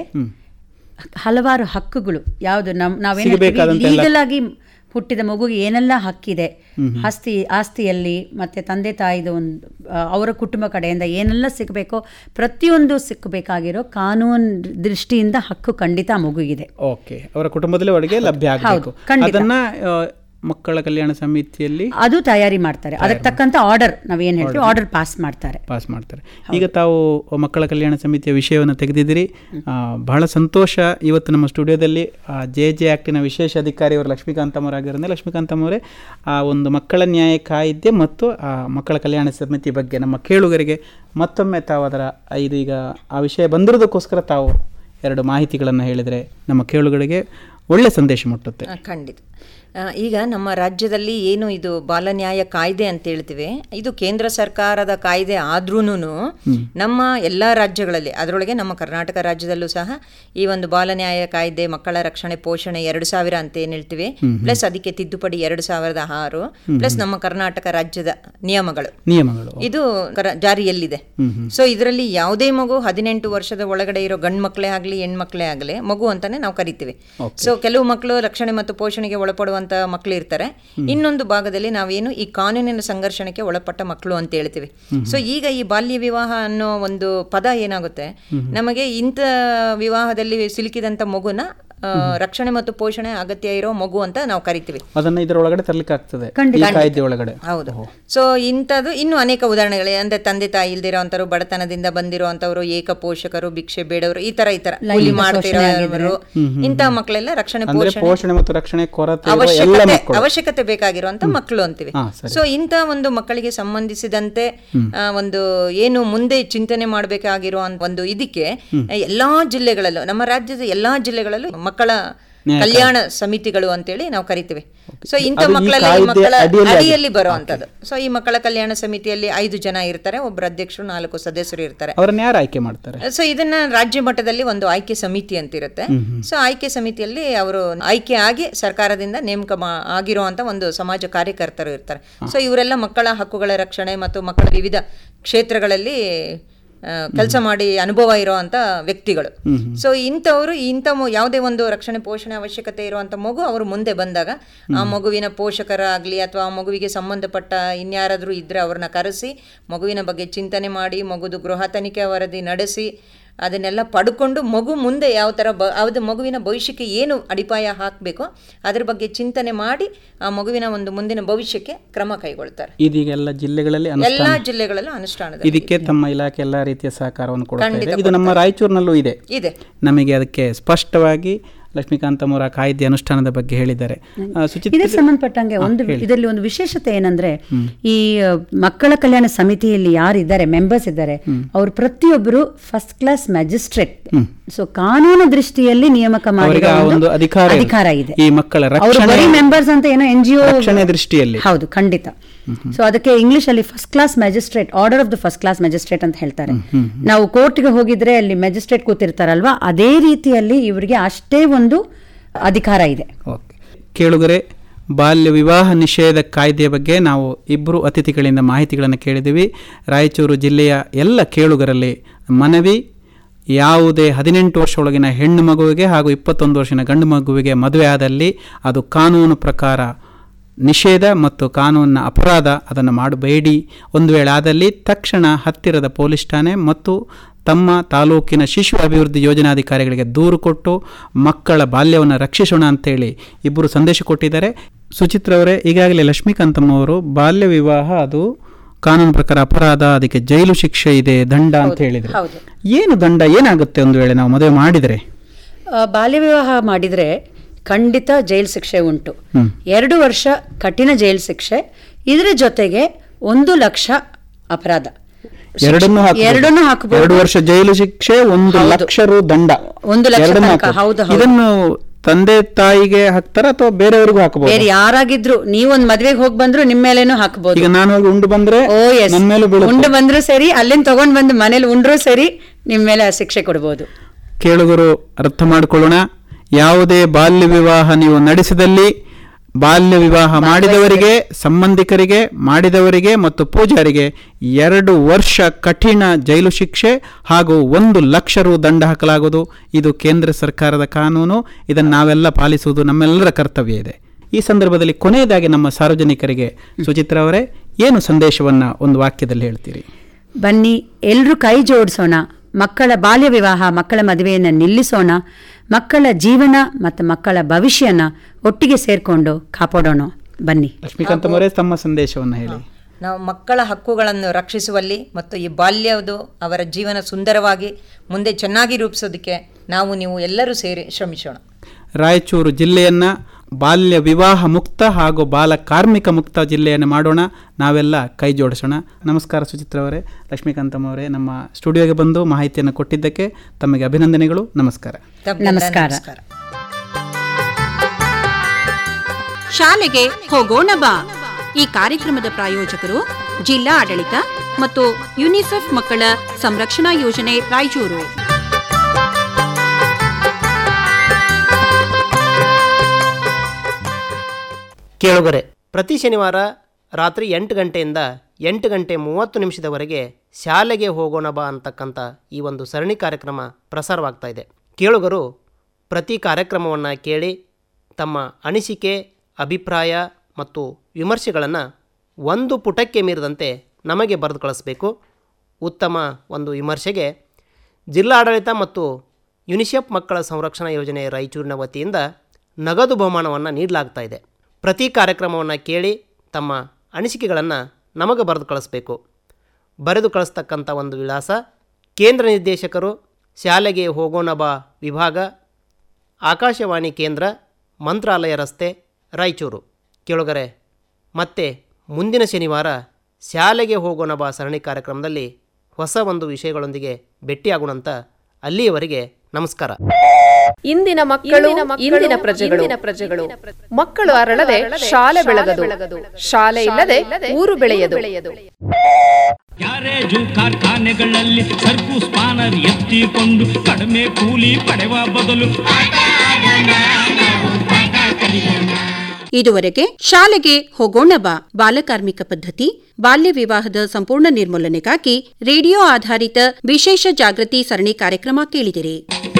ಹಲವಾರು ಹಕ್ಕುಗಳು ಯಾವುದು ನಮ್ ನಾವೇನು ಸಿಗಬೇಕಾದಂತ ಎಲ್ಲ- ಲೀಗಲ್ ಆಗಿ ಹುಟ್ಟಿದ ಮಗುಗೆ ಏನೆಲ್ಲ ಹಕ್ಕಿದೆ ಆಸ್ತಿ ಆಸ್ತಿಯಲ್ಲಿ ಮತ್ತೆ ತಂದೆ ತಾಯಿದು ಒಂದು ಆ, ಅವರ ಕುಟುಂಬ ಕಡೆಯಿಂದ ಏನೆಲ್ಲ ಸಿಗಬೇಕೋ ಪ್ರತಿಯೊಂದು ಸಿಕ್ಕಬೇಕಾಗಿರೋ ಕಾನೂನು ದೃಷ್ಟಿಯಿಂದ ಹಕ್ಕು ಖಂಡಿತ ಆ ಮಗುವಿಗಿದೆ ಓಕೆ ಅವರ ಕುಟುಂಬದಲ್ಲಿ ಅವರಿಗೆ ಲಭ್ಯ ಆಗಬೇಕು ಹೌದು, ಖಂಡಿತ. ಅದನ್ನ ಆ, ಮಕ್ಕಳ ಕಲ್ಯಾಣ ಸಮಿತಿಯಲ್ಲಿ ಅದು ತಯಾರಿ ಮಾಡ್ತಾರೆ ಅದಕ್ಕೆ ತಕ್ಕಂತ ಆರ್ಡರ್ ನಾವೇನು ಹೇಳ್ತೀವಿ ಆರ್ಡರ್ ಪಾಸ್ ಮಾಡ್ತಾರೆ ಪಾಸ್ ಮಾಡ್ತಾರೆ ಈಗ ತಾವು ಮಕ್ಕಳ ಕಲ್ಯಾಣ ಸಮಿತಿಯ ವಿಷಯವನ್ನು ತೆಗೆದಿದ್ದೀರಿ ಆ, ಬಹಳ ಸಂತೋಷ ಇವತ್ತು ನಮ್ಮ ಸ್ಟುಡಿಯೋದಲ್ಲಿ ಜೆ ಜೆ ಆ್ಯಕ್ಟಿನ ವಿಶೇಷ ಅಧಿಕಾರಿ ಅವರು ಲಕ್ಷ್ಮೀಕಾಂತಮ್ಮರಾಗಿರೋದ್ರಿಂದ ಲಕ್ಷ್ಮೀಕಾಂತಮ್ಮವರೇ ಆ ಒಂದು ಮಕ್ಕಳ ನ್ಯಾಯ ಕಾಯ್ದೆ ಮತ್ತು ಆ ಮಕ್ಕಳ ಕಲ್ಯಾಣ ಸಮಿತಿ ಬಗ್ಗೆ ನಮ್ಮ ಕೇಳುಗರಿಗೆ ಮತ್ತೊಮ್ಮೆ ತಾವು ಅದರ ಇದು ಈಗ ಆ ವಿಷಯ ಬಂದಿರೋದಕ್ಕೋಸ್ಕರ ತಾವು ಎರಡು ಮಾಹಿತಿಗಳನ್ನು ಹೇಳಿದರೆ ನಮ್ಮ ಕೇಳುಗರಿಗೆ ಒಳ್ಳೆ ಸಂದೇಶ ಮುಟ್ಟುತ್ತೆ ಆ, ಖಂಡಿತ ಆ, ಈಗ ನಮ್ಮ ರಾಜ್ಯದಲ್ಲಿ ಏನು ಇದು ಬಾಲ ನ್ಯಾಯ ಕಾಯ್ದೆ ಅಂತ ಹೇಳ್ತೀವಿ ಇದು ಕೇಂದ್ರ ಸರ್ಕಾರದ ಕಾಯ್ದೆ ಆದ್ರೂ ನಮ್ಮ ಎಲ್ಲ ರಾಜ್ಯಗಳಲ್ಲಿ ಅದರೊಳಗೆ ನಮ್ಮ ಕರ್ನಾಟಕ ರಾಜ್ಯದಲ್ಲೂ ಸಹ ಈ ಒಂದು ಬಾಲ ನ್ಯಾಯ ಕಾಯ್ದೆ ಮಕ್ಕಳ ರಕ್ಷಣೆ ಪೋಷಣೆ ಎರಡು ಸಾವಿರ ಅಂತ ಏನು ಹೇಳ್ತೀವಿ ಪ್ಲಸ್ ಅದಕ್ಕೆ ತಿದ್ದುಪಡಿ ಎರಡು ಸಾವಿರದ ಆರು ಪ್ಲಸ್ ನಮ್ಮ ಕರ್ನಾಟಕ ರಾಜ್ಯದ ನಿಯಮಗಳು ನಿಯಮಗಳು ಇದು ಕರ- ಜಾರಿಯಲ್ಲಿದೆ ಸೊ ಇದರಲ್ಲಿ ಯಾವುದೇ ಮಗು ಹದಿನೆಂಟು ವರ್ಷದ ಒಳಗಡೆ ಇರೋ ಗಂಡು ಮಕ್ಕಳೇ ಆಗಲಿ ಹೆಣ್ಮಕ್ಳೇ ಆಗಲಿ ಮಗು ಅಂತಾನೆ ನಾವು ಕರಿತೀವಿ ಸೊ ಕೆಲವು ಮಕ್ಕಳು ರಕ್ಷಣೆ ಮತ್ತು ಪೋಷಣೆಗೆ ಒಳಪಡುವಂತ ಮಕ್ಕಳು ಇರ್ತಾರೆ ಇನ್ನೊಂದು ಭಾಗದಲ್ಲಿ ನಾವೇನು ಈ ಕಾನೂನಿನ ಸಂಘರ್ಷಣಕ್ಕೆ ಒಳಪಟ್ಟ ಮಕ್ಕಳು ಅಂತ ಹೇಳ್ತೀವಿ ಸೊ ಈಗ ಈ ಬಾಲ್ಯ ವಿವಾಹ ಅನ್ನೋ ಒಂದು ಪದ ಏನಾಗುತ್ತೆ ನಮಗೆ ಇಂಥ ವಿವಾಹದಲ್ಲಿ ಸಿಲುಕಿದಂತ ಮಗುನ ಆ, ರಕ್ಷಣೆ ಮತ್ತು ಪೋಷಣೆ ಅಗತ್ಯ ಇರೋ ಮಗು ಅಂತ ನಾವು ಕರಿತೀವಿ ಅದನ್ನು ಇದರೊಳಗಡೆ ತರಲಿಕ್ಕೆ ಆಗ್ತದೆ ಈ ಕಾಯ್ದೆ ಒಳಗಡೆ ಹೌದು ಸೊ ಇಂಥದ್ದು ಇನ್ನೂ ಅನೇಕ ಉದಾಹರಣೆಗಳು ಅಂದ್ರೆ ತಂದೆ ತಾಯಿ ಇಲ್ದಿರೋ ಅಂತವ್ರು ಬಡತನದಿಂದ ಬಂದಿರೋ ಅಂತವ್ರು ಏಕ ಪೋಷಕರು ಭಿಕ್ಷೆ ಬೇಡವರು ಈ ತರ ಈ ತರ ಕೂಲಿ ಮಾಡ್ತಿರೋರು ಇಂಥ ಮಕ್ಕಳೆಲ್ಲ ರಕ್ಷಣೆ ಅಂದ್ರೆ ಪೋಷಣೆ ಪೋಷಣೆ ಮತ್ತು ರಕ್ಷಣೆ ಕೊರತೆ ಇರುವ ಎಲ್ಲ ಅವಶ್ಯಕತೆ ಮಕ್ಕಳು ಅವಶ್ಯಕತೆ ಬೇಕಾಗಿರುವಂತ ಮಕ್ಕಳು ಅಂತೀವಿ ಹಾ, ಸರಿ. ಸೊ ಇಂಥ ಒಂದು ಮಕ್ಕಳಿಗೆ ಸಂಬಂಧಿಸಿದಂತೆ ಆ, ಒಂದು ಏನು ಮುಂದೆ ಚಿಂತನೆ ಮಾಡಬೇಕಾಗಿರೋ ಒಂದು ಇದಕ್ಕೆ ಎಲ್ಲಾ ಜಿಲ್ಲೆಗಳಲ್ಲೂ ನಮ್ಮ ರಾಜ್ಯದ ಎಲ್ಲಾ ಜಿಲ್ಲೆಗಳಲ್ಲೂ ಮಕ್ಕಳ ಕಲ್ಯಾಣ ಸಮಿತಿಗಳು ಅಂತೇಳಿ ನಾವು ಕರಿತೀವಿ ಸೊ ಇಂಥ ಅದು ಈ ಮಕ್ಕಳೆಲ್ಲ ಈ ಕಾಯ್ದೆ ಮಕ್ಕಳ ಅಡಿಯಲ್ಲಿ ಅಡಿಯಲ್ಲಿ ಬರುವಂತದ್ದು ಸೊ ಈ ಮಕ್ಕಳ ಕಲ್ಯಾಣ ಸಮಿತಿಯಲ್ಲಿ ಐದು ಜನ ಇರ್ತಾರೆ ಒಬ್ಬರು ಅಧ್ಯಕ್ಷರು ನಾಲ್ಕು ಸದಸ್ಯರು ಇರ್ತಾರೆ ಅವರನ್ನ ಯಾರು ಆಯ್ಕೆ ಮಾಡ್ತಾರೆ ಸೊ ಇದನ್ನ ರಾಜ್ಯ ಮಟ್ಟದಲ್ಲಿ ಒಂದು ಆಯ್ಕೆ ಸಮಿತಿ ಅಂತ ಇರುತ್ತೆ ಸೊ ಆಯ್ಕೆ ಸಮಿತಿಯಲ್ಲಿ ಅವರು ಆಯ್ಕೆ ಆಗಿ ಸರ್ಕಾರದಿಂದ ನೇಮಕ ಮಾ- ಆಗಿರುವಂತ ಒಂದು ಸಮಾಜ ಕಾರ್ಯಕರ್ತರು ಇರ್ತಾರೆ ಸೊ ಇವರೆಲ್ಲ ಮಕ್ಕಳ ಹಕ್ಕುಗಳ ರಕ್ಷಣೆ ಮತ್ತು ಮಕ್ಕಳ ವಿವಿಧ ಕ್ಷೇತ್ರಗಳಲ್ಲಿ ಕೆಲಸ ಮಾಡಿ ಅನುಭವ ಇರುವಂತ ವ್ಯಕ್ತಿಗಳು ಸೊ ಇಂಥವರು ಇಂಥ ಮು- ಯಾವುದೇ ಒಂದು ರಕ್ಷಣೆ ಪೋಷಣೆ ಅವಶ್ಯಕತೆ ಇರುವಂತ ಮಗು ಅವರು ಮುಂದೆ ಬಂದಾಗ ಆ ಮಗುವಿನ ಪೋಷಕರಾಗ್ಲಿ ಅಥವಾ ಆ ಮಗುವಿಗೆ ಸಂಬಂಧಪಟ್ಟ ಇನ್ಯಾರಾದ್ರೂ ಇದ್ರೆ ಅವ್ರನ್ನ ಕರೆಸಿ ಮಗುವಿನ ಬಗ್ಗೆ ಚಿಂತನೆ ಮಾಡಿ ಮಗುದು ಗೃಹ ತನಿಖೆ ವರದಿ ನಡೆಸಿ ಅದನ್ನೆಲ್ಲ ಪಡ್ಕೊಂಡು ಮಗು ಮುಂದೆ ಯಾವ ಥರ ಬ ಅದು ಮಗುವಿನ ಭವಿಷ್ಯಕ್ಕೆ ಏನು ಅಡಿಪಾಯ ಹಾಕಬೇಕೋ ಅದ್ರ ಬಗ್ಗೆ ಚಿಂತನೆ ಮಾಡಿ ಆ ಮಗುವಿನ ಒಂದು ಮುಂದಿನ ಭವಿಷ್ಯಕ್ಕೆ ಕ್ರಮ ಕೈಗೊಳ್ತಾರೆ ಇದೀಗ ಎಲ್ಲ ಜಿಲ್ಲೆಗಳಲ್ಲಿ ಅನುಷ್ಠಾನ ಎಲ್ಲಾ ಜಿಲ್ಲೆಗಳಲ್ಲೂ ಅನುಷ್ಠಾನದಲ್ಲಿ ಇದಕ್ಕೆ ತಮ್ಮ ಇಲಾಖೆ ಎಲ್ಲ ರೀತಿಯ ಸಹಕಾರವನ್ನು ಕೊಡ್ತಾ ಇದೆ ಇದು ನಮ್ಮ ರಾಯಚೂರಿನಲ್ಲೂ ಇದೆ ಇದೆ ನಮಗೆ ಅದಕ್ಕೆ ಸ್ಪಷ್ಟವಾಗಿ ಲಕ್ಷ್ಮೀಕಾಂತಮ್ ಅವರ ಕಾಯ್ದೆ ಅನುಷ್ಠಾನದ ಬಗ್ಗೆ ಹೇಳಿದ್ದಾರೆ ಆ, ಸುಚಿತ್ರ ಇದಕ್ಕೆ ಸಂಬಂಧಪಟ್ಟಂಗೆ ಒಂದು ಇದರಲ್ಲಿ ಒಂದು ವಿಶೇಷತೆ ಏನಂದ್ರೆ ಈ ಅ, ಮಕ್ಕಳ ಕಲ್ಯಾಣ ಸಮಿತಿಯಲ್ಲಿ ಯಾರಿದ್ದಾರೆ ಮೆಂಬರ್ಸ್ ಇದ್ದಾರೆ ಅವರು ಪ್ರತಿಯೊಬ್ಬರು ಫಸ್ಟ್ ಕ್ಲಾಸ್ ಮ್ಯಾಜಿಸ್ಟ್ರೇಟ್ ಸೊ ಕಾನೂನು ದೃಷ್ಟಿಯಲ್ಲಿ ನೇಮಕ ಅವರಿಗೆ ಮಾಡಿದ ಆ ಒಂದು ಒಂದು ಅಧಿಕಾರ ಇದೆ. ಅಧಿಕಾರ ಇದೆ ಈ ಮಕ್ಕಳ ಅವರು ರಕ್ಷಣೆ- ಬರೀ ಮೆಂಬರ್ಸ್ ಅಂತ ಏನೋ ಎನ್ ಜಿ ರಕ್ಷಣೆ ದೃಷ್ಟಿಯಲ್ಲಿ. ಹೌದು ಖಂಡಿತ ಸೊ ಅದಕ್ಕೆ ಇಂಗ್ಲಿಷ್ ಅಲ್ಲಿ first class magistrate order of the first class magistrate ಅಂತ ಹೇಳ್ತಾರೆ ನಾವು ಕೋರ್ಟ್ಗೆ ಹೋಗಿದ್ರೆ ಅಲ್ಲಿ ಮ್ಯಾಜಿಸ್ಟ್ರೇಟ್ ಕೂತಿರ್ತಾರಲ್ವಾ ಅದೇ ರೀತಿಯಲ್ಲಿ ಇವರಿಗೆ ಅಷ್ಟೇ ಒಂದು ಅಧಿಕಾರ ಇದೆ ಓಕೆ ಕೇಳುಗರೆ ಬಾಲ್ಯ ವಿವಾಹ ನಿಷೇಧ ಕಾಯ್ದೆಯ ಬಗ್ಗೆ ನಾವು ಇಬ್ಬರು ಅತಿಥಿಗಳಿಂದ ಮಾಹಿತಿಗಳನ್ನು ಕೇಳಿದ್ದೀವಿ ರಾಯಚೂರು ಜಿಲ್ಲೆಯ ಎಲ್ಲ ಕೇಳುಗರಲ್ಲಿ ಮನವಿ ಯಾವುದೇ ಹದಿನೆಂಟು ವರ್ಷ ಒಳಗಿನ ಹೆಣ್ಣು ಮಗುವಿಗೆ ಹಾಗೂ ಇಪ್ಪತ್ತೊಂದು ವರ್ಷದ ಗಂಡು ಮಗುವಿಗೆ ಮದುವೆ ಆದಲ್ಲಿ ಅದು ಕಾನೂನು ಪ್ರಕಾರ ನಿಷೇಧ ಮತ್ತು ಕಾನೂನಿನ ಅಪರಾಧ ಅದನ್ನು ಮಾಡಬೇಡಿ ಒಂದು ವೇಳೆ ಆದಲ್ಲಿ ತಕ್ಷಣ ಹತ್ತಿರದ ಪೊಲೀಸ್ ಠಾಣೆ ಮತ್ತು ತಮ್ಮ ತಾಲೂಕಿನ ಶಿಶು ಅಭಿವೃದ್ಧಿ ಯೋಜನಾಧಿಕಾರಿಗಳಿಗೆ ದೂರು ಕೊಟ್ಟು ಮಕ್ಕಳ ಬಾಲ್ಯವನ್ನು ರಕ್ಷಿಸೋಣ ಅಂತೇಳಿ ಇಬ್ಬರು ಸಂದೇಶ ಕೊಟ್ಟಿದ್ದಾರೆ ಸುಚಿತ್ರ ಅವರೇ ಈಗಾಗಲೇ ಲಕ್ಷ್ಮೀಕಾಂತಮ್ಮ ಅವರು ಬಾಲ್ಯ ವಿವಾಹ ಅದು ಕಾನೂನು ಪ್ರಕಾರ ಅಪರಾಧ ಅದಕ್ಕೆ ಜೈಲು ಶಿಕ್ಷೆ ಇದೆ ದಂಡ ಅಂತ ಹೇಳಿದ್ರು ಹೌದು. ಏನು ದಂಡ ಏನಾಗುತ್ತೆ ಒಂದು ವೇಳೆ ನಾವು ಮದುವೆ ಮಾಡಿದರೆ ಆ, ಬಾಲ್ಯ ವಿವಾಹ ಮಾಡಿದ್ರೆ ಖಂಡಿತ ಜೈಲು ಶಿಕ್ಷೆ ಉಂಟು ಎರಡು ವರ್ಷ ಕಠಿಣ ಜೈಲು ಶಿಕ್ಷೆ ಇದರ ಜೊತೆಗೆ ಒಂದು ಲಕ್ಷ ಅಪರಾಧ ಎರಡನ್ನೂ ಹಾಕ್ಬೋದು. ಎರಡನ್ನೂ ಹಾಕಬಹುದು ಎರಡು ವರ್ಷ ಜೈಲು ಶಿಕ್ಷೆ ಒಂದು ಹೌದು. ಲಕ್ಷ ರು ದಂಡ ಒಂದು ಲಕ್ಷ ಎರಡನ್ನೂ ತನಕ, ಹಾಕ್ಬೋದು. ಹೌದು, ಹೌದು. ಇದನ್ನು ತಂದೆ ತಾಯಿಗೆ ಹಾಕ್ತಾರ ಅಥವಾ ಬೇರೆಯವ್ರಿಗೂ ಹಾಕಬಹುದು ಬೇರೆ ಯಾರಾಗಿದ್ರು ನೀವೊಂದ್ ಮದ್ವೆಗೆ ಹೋಗಿ ಬಂದ್ರು ನಿಮ್ ಮೇಲೇನು ಹಾಕ್ಬೋದು ಈಗ ನಾನು ಹೋಗಿ ಉಂಡು ಬಂದ್ರೆ ಓ ಎಸ್ ನನ್ನ ಮೇಲೂ ಬೀಳುತ್ತೆ. ಉಂಡು ಬಂದ್ರು ಸರಿ ಅಲ್ಲಿಂದ ತಗೊಂಡ್ ಬಂದು ಮನೇಲಿ ಉಂಡ್ರು ಸರಿ ನಿಮ್ ಮೇಲೆ ಆ ಶಿಕ್ಷೆ ಕೊಡ್ಬೋದು ಕೇಳುಗರು ಅರ್ಥ ಮಾಡಿಕೊಳ್ಳೋಣ ಯಾವುದೇ ಬಾಲ್ಯ ವಿವಾಹ ನೀವು ನಡೆಸಿದಲ್ಲಿ ಬಾಲ್ಯ ವಿವಾಹ ಮಾಡಿದವರಿಗೆ ಸಂಬಂಧಿಕರಿಗೆ ಮಾಡಿದವರಿಗೆ ಮತ್ತು ಪೂಜಾರಿಗೆ ಎರಡು ವರ್ಷ ಕಠಿಣ ಜೈಲು ಶಿಕ್ಷೆ ಹಾಗೂ ಒಂದು ಲಕ್ಷ ರು ದಂಡ ಹಾಕಲಾಗುವುದು ಇದು ಕೇಂದ್ರ ಸರ್ಕಾರದ ಕಾನೂನು ಇದನ್ನು ನಾವೆಲ್ಲ ಪಾಲಿಸುವುದು ನಮ್ಮೆಲ್ಲರ ಕರ್ತವ್ಯ ಇದೆ ಈ ಸಂದರ್ಭದಲ್ಲಿ ಕೊನೆಯದಾಗಿ ನಮ್ಮ ಸಾರ್ವಜನಿಕರಿಗೆ ಸುಚಿತ್ರ ಅವರೇ ಏನು ಸಂದೇಶವನ್ನ ಒಂದು ವಾಕ್ಯದಲ್ಲಿ ಹೇಳ್ತೀರಿ ಬನ್ನಿ ಎಲ್ರೂ ಕೈ ಜೋಡಿಸೋಣ ಮಕ್ಕಳ ಬಾಲ್ಯ ವಿವಾಹ ಮಕ್ಕಳ ಮದುವೆಯನ್ನು ನಿಲ್ಲಿಸೋಣ ಮಕ್ಕಳ ಜೀವನ ಮತ್ತು ಮಕ್ಕಳ ಭವಿಷ್ಯನ ಒಟ್ಟಿಗೆ ಸೇರ್ಕೊಂಡು ಕಾಪಾಡೋಣ ಬನ್ನಿ ಲಕ್ಷ್ಮೀಕಾಂತ ಅವರೇ ತಮ್ಮ ಸಂದೇಶವನ್ನು ಹೇಳಿ ನಾವು ಮಕ್ಕಳ ಹಕ್ಕುಗಳನ್ನು ರಕ್ಷಿಸುವಲ್ಲಿ ಮತ್ತು ಈ ಬಾಲ್ಯದು ಅವರ ಜೀವನ ಸುಂದರವಾಗಿ ಮುಂದೆ ಚೆನ್ನಾಗಿ ರೂಪಿಸೋದಕ್ಕೆ ನಾವು ನೀವು ಎಲ್ಲರೂ ಸೇರಿ ಶ್ರಮಿಸೋಣ ರಾಯಚೂರು ಜಿಲ್ಲೆಯನ್ನ ಬಾಲ್ಯ ವಿವಾಹ ಮುಕ್ತ ಹಾಗೂ ಬಾಲ ಕಾರ್ಮಿಕ ಮುಕ್ತ ಜಿಲ್ಲೆಯನ್ನು ಮಾಡೋಣ ನಾವೆಲ್ಲ ಕೈ ಜೋಡಿಸೋಣ ನಮಸ್ಕಾರ ಸುಚಿತ್ರ ಅವರೇ ಲಕ್ಷ್ಮೀಕಾಂತಮ್ಮ ಅವರೇ ನಮ್ಮ ಸ್ಟುಡಿಯೋಗೆ ಬಂದು ಮಾಹಿತಿಯನ್ನು ಕೊಟ್ಟಿದ್ದಕ್ಕೆ ತಮಗೆ ಅಭಿನಂದನೆಗಳು ನಮಸ್ಕಾರ ತಮ್ಮೆಲ್ಲ ನಮಸ್ಕಾರ. ನಮಸ್ಕಾರ ಶಾಲೆಗೆ ಹೋಗೋಣ ಬಾ ಈ ಕಾರ್ಯಕ್ರಮದ ಪ್ರಾಯೋಜಕರು ಜಿಲ್ಲಾ ಆಡಳಿತ ಮತ್ತು ಯುನಿಸೆಫ್ ಮಕ್ಕಳ ಸಂರಕ್ಷಣಾ ಯೋಜನೆ ರಾಯಚೂರು ಕೇಳುಗರೆ ಪ್ರತಿ ಶನಿವಾರ ರಾತ್ರಿ ಎಂಟು ಗಂಟೆಯಿಂದ ಎಂಟು ಗಂಟೆ ಮೂವತ್ತು ನಿಮಿಷದವರೆಗೆ ಶಾಲೆಗೆ ಹೋಗೋಣ ಬಾ ಅಂತಕ್ಕಂಥ ಈ ಒಂದು ಸರಣಿ ಕಾರ್ಯಕ್ರಮ ಪ್ರಸಾರವಾಗ್ತಾ ಇದೆ ಕೇಳುಗರು ಪ್ರತಿ ಕಾರ್ಯಕ್ರಮವನ್ನು ಕೇಳಿ ತಮ್ಮ ಅನಿಸಿಕೆ ಅಭಿಪ್ರಾಯ ಮತ್ತು ವಿಮರ್ಶೆಗಳನ್ನು ಒಂದು ಪುಟಕ್ಕೆ ಮೀರಿದಂತೆ ನಮಗೆ ಬರೆದು ಕಳಿಸ್ಬೇಕು ಉತ್ತಮ ಒಂದು ವಿಮರ್ಶೆಗೆ ಜಿಲ್ಲಾಡಳಿತ ಮತ್ತು ಯುನಿಸೆಫ್ ಮಕ್ಕಳ ಸಂರಕ್ಷಣಾ ಯೋಜನೆ ರಾಯಚೂರಿನ ವತಿಯಿಂದ ನಗದು ಬಹುಮಾನವನ್ನು ನೀಡಲಾಗ್ತಾ ಇದೆ ಪ್ರತಿ ಕಾರ್ಯಕ್ರಮವನ್ನು ಕೇಳಿ ತಮ್ಮ ಅನಿಸಿಕೆಗಳನ್ನು ನಮಗೆ ಬರೆದು ಕಳಿಸ್ಬೇಕು ಬರೆದು ಕಳಿಸ್ತಕ್ಕಂಥ ಒಂದು ವಿಳಾಸ ಕೇಂದ್ರ ನಿರ್ದೇಶಕರು ಶಾಲೆಗೆ ಹೋಗೋಣ ಬಾ ವಿಭಾಗ ಆಕಾಶವಾಣಿ ಕೇಂದ್ರ ಮಂತ್ರಾಲಯ ರಸ್ತೆ ರಾಯಚೂರು ಕೇಳುಗರೆ ಮತ್ತೆ ಮುಂದಿನ ಶನಿವಾರ ಶಾಲೆಗೆ ಹೋಗೋಣ ಬಾ ಸರಣಿ ಕಾರ್ಯಕ್ರಮದಲ್ಲಿ ಹೊಸ ಒಂದು ವಿಷಯಗಳೊಂದಿಗೆ ಭೇಟಿಯಾಗೋಣಂತ ಅಲ್ಲಿಯವರೆಗೆ ನಮಸ್ಕಾರ ಇಂದಿನ ಮಕ್ಕಳು ಇಂದಿನ ಪ್ರಜೆಗಳು ಪ್ರಜೆಗಳು ಮಕ್ಕಳು ಅರಳದೆ ಶಾಲೆ ಬೆಳಗದು ಶಾಲೆ ಇಲ್ಲದೆ ಊರು ಬೆಳೆಯದು ಗ್ಯಾರೇಜು ಕಾರ್ಖಾನೆಗಳಲ್ಲಿ ಸರ್ಕು ಸ್ಪಾನರ್ ಎತ್ತಿಕೊಂಡು ಕಡಿಮೆ ಕೂಲಿ ಪಡೆವ ಬದಲು ಇದುವರೆಗೆ ಶಾಲೆಗೆ ಹೋಗೋಣ ಬಾ ಬಾಲಕಾರ್ಮಿಕ ಪದ್ಧತಿ ಬಾಲ್ಯ ವಿವಾಹದ ಸಂಪೂರ್ಣ ನಿರ್ಮೂಲನೆಗಾಗಿ ರೇಡಿಯೋ ಆಧಾರಿತ ವಿಶೇಷ ಜಾಗೃತಿ ಸರಣಿ ಕಾರ್ಯಕ್ರಮ ಕೇಳಿದಿರಿ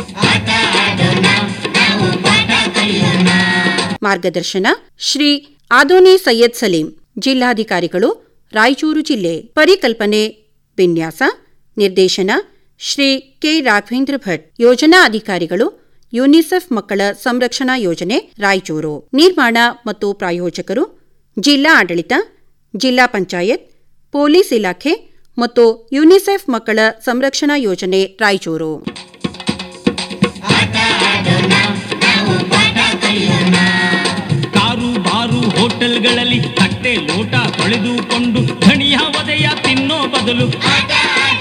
ಮಾರ್ಗದರ್ಶನ ಶ್ರೀ ಆದೋನಿ ಸೈಯದ್ ಸಲೀಂ ಜಿಲ್ಲಾಧಿಕಾರಿಗಳು ರಾಯಚೂರು ಜಿಲ್ಲೆ ಪರಿಕಲ್ಪನೆ ವಿನ್ಯಾಸ ನಿರ್ದೇಶನ ಶ್ರೀ ಕೆ ರಾಘವೇಂದ್ರ ಭಟ್ ಯೋಜನಾ ಅಧಿಕಾರಿಗಳು ಯುನಿಸೆಫ್ ಮಕ್ಕಳ ಸಂರಕ್ಷಣಾ ಯೋಜನೆ ರಾಯಚೂರು ನಿರ್ಮಾಣ ಮತ್ತು ಪ್ರಾಯೋಜಕರು ಜಿಲ್ಲಾ ಆಡಳಿತ ಜಿಲ್ಲಾ ಪಂಚಾಯತ್ ಪೊಲೀಸ್ ಇಲಾಖೆ ಮತ್ತು ಯುನಿಸೆಫ್ ಮಕ್ಕಳ ಸಂರಕ್ಷಣಾ ಯೋಜನೆ ರಾಯಚೂರು ಹೋಟೆಲ್ಗಳಲ್ಲಿ ತಟ್ಟೆ ಲೋಟ ತೊಳೆದುಕೊಂಡು ಧಣಿಯ ಒದೆಯ ತಿನ್ನೋ ಬದಲು ಆಟ ಆಡಿ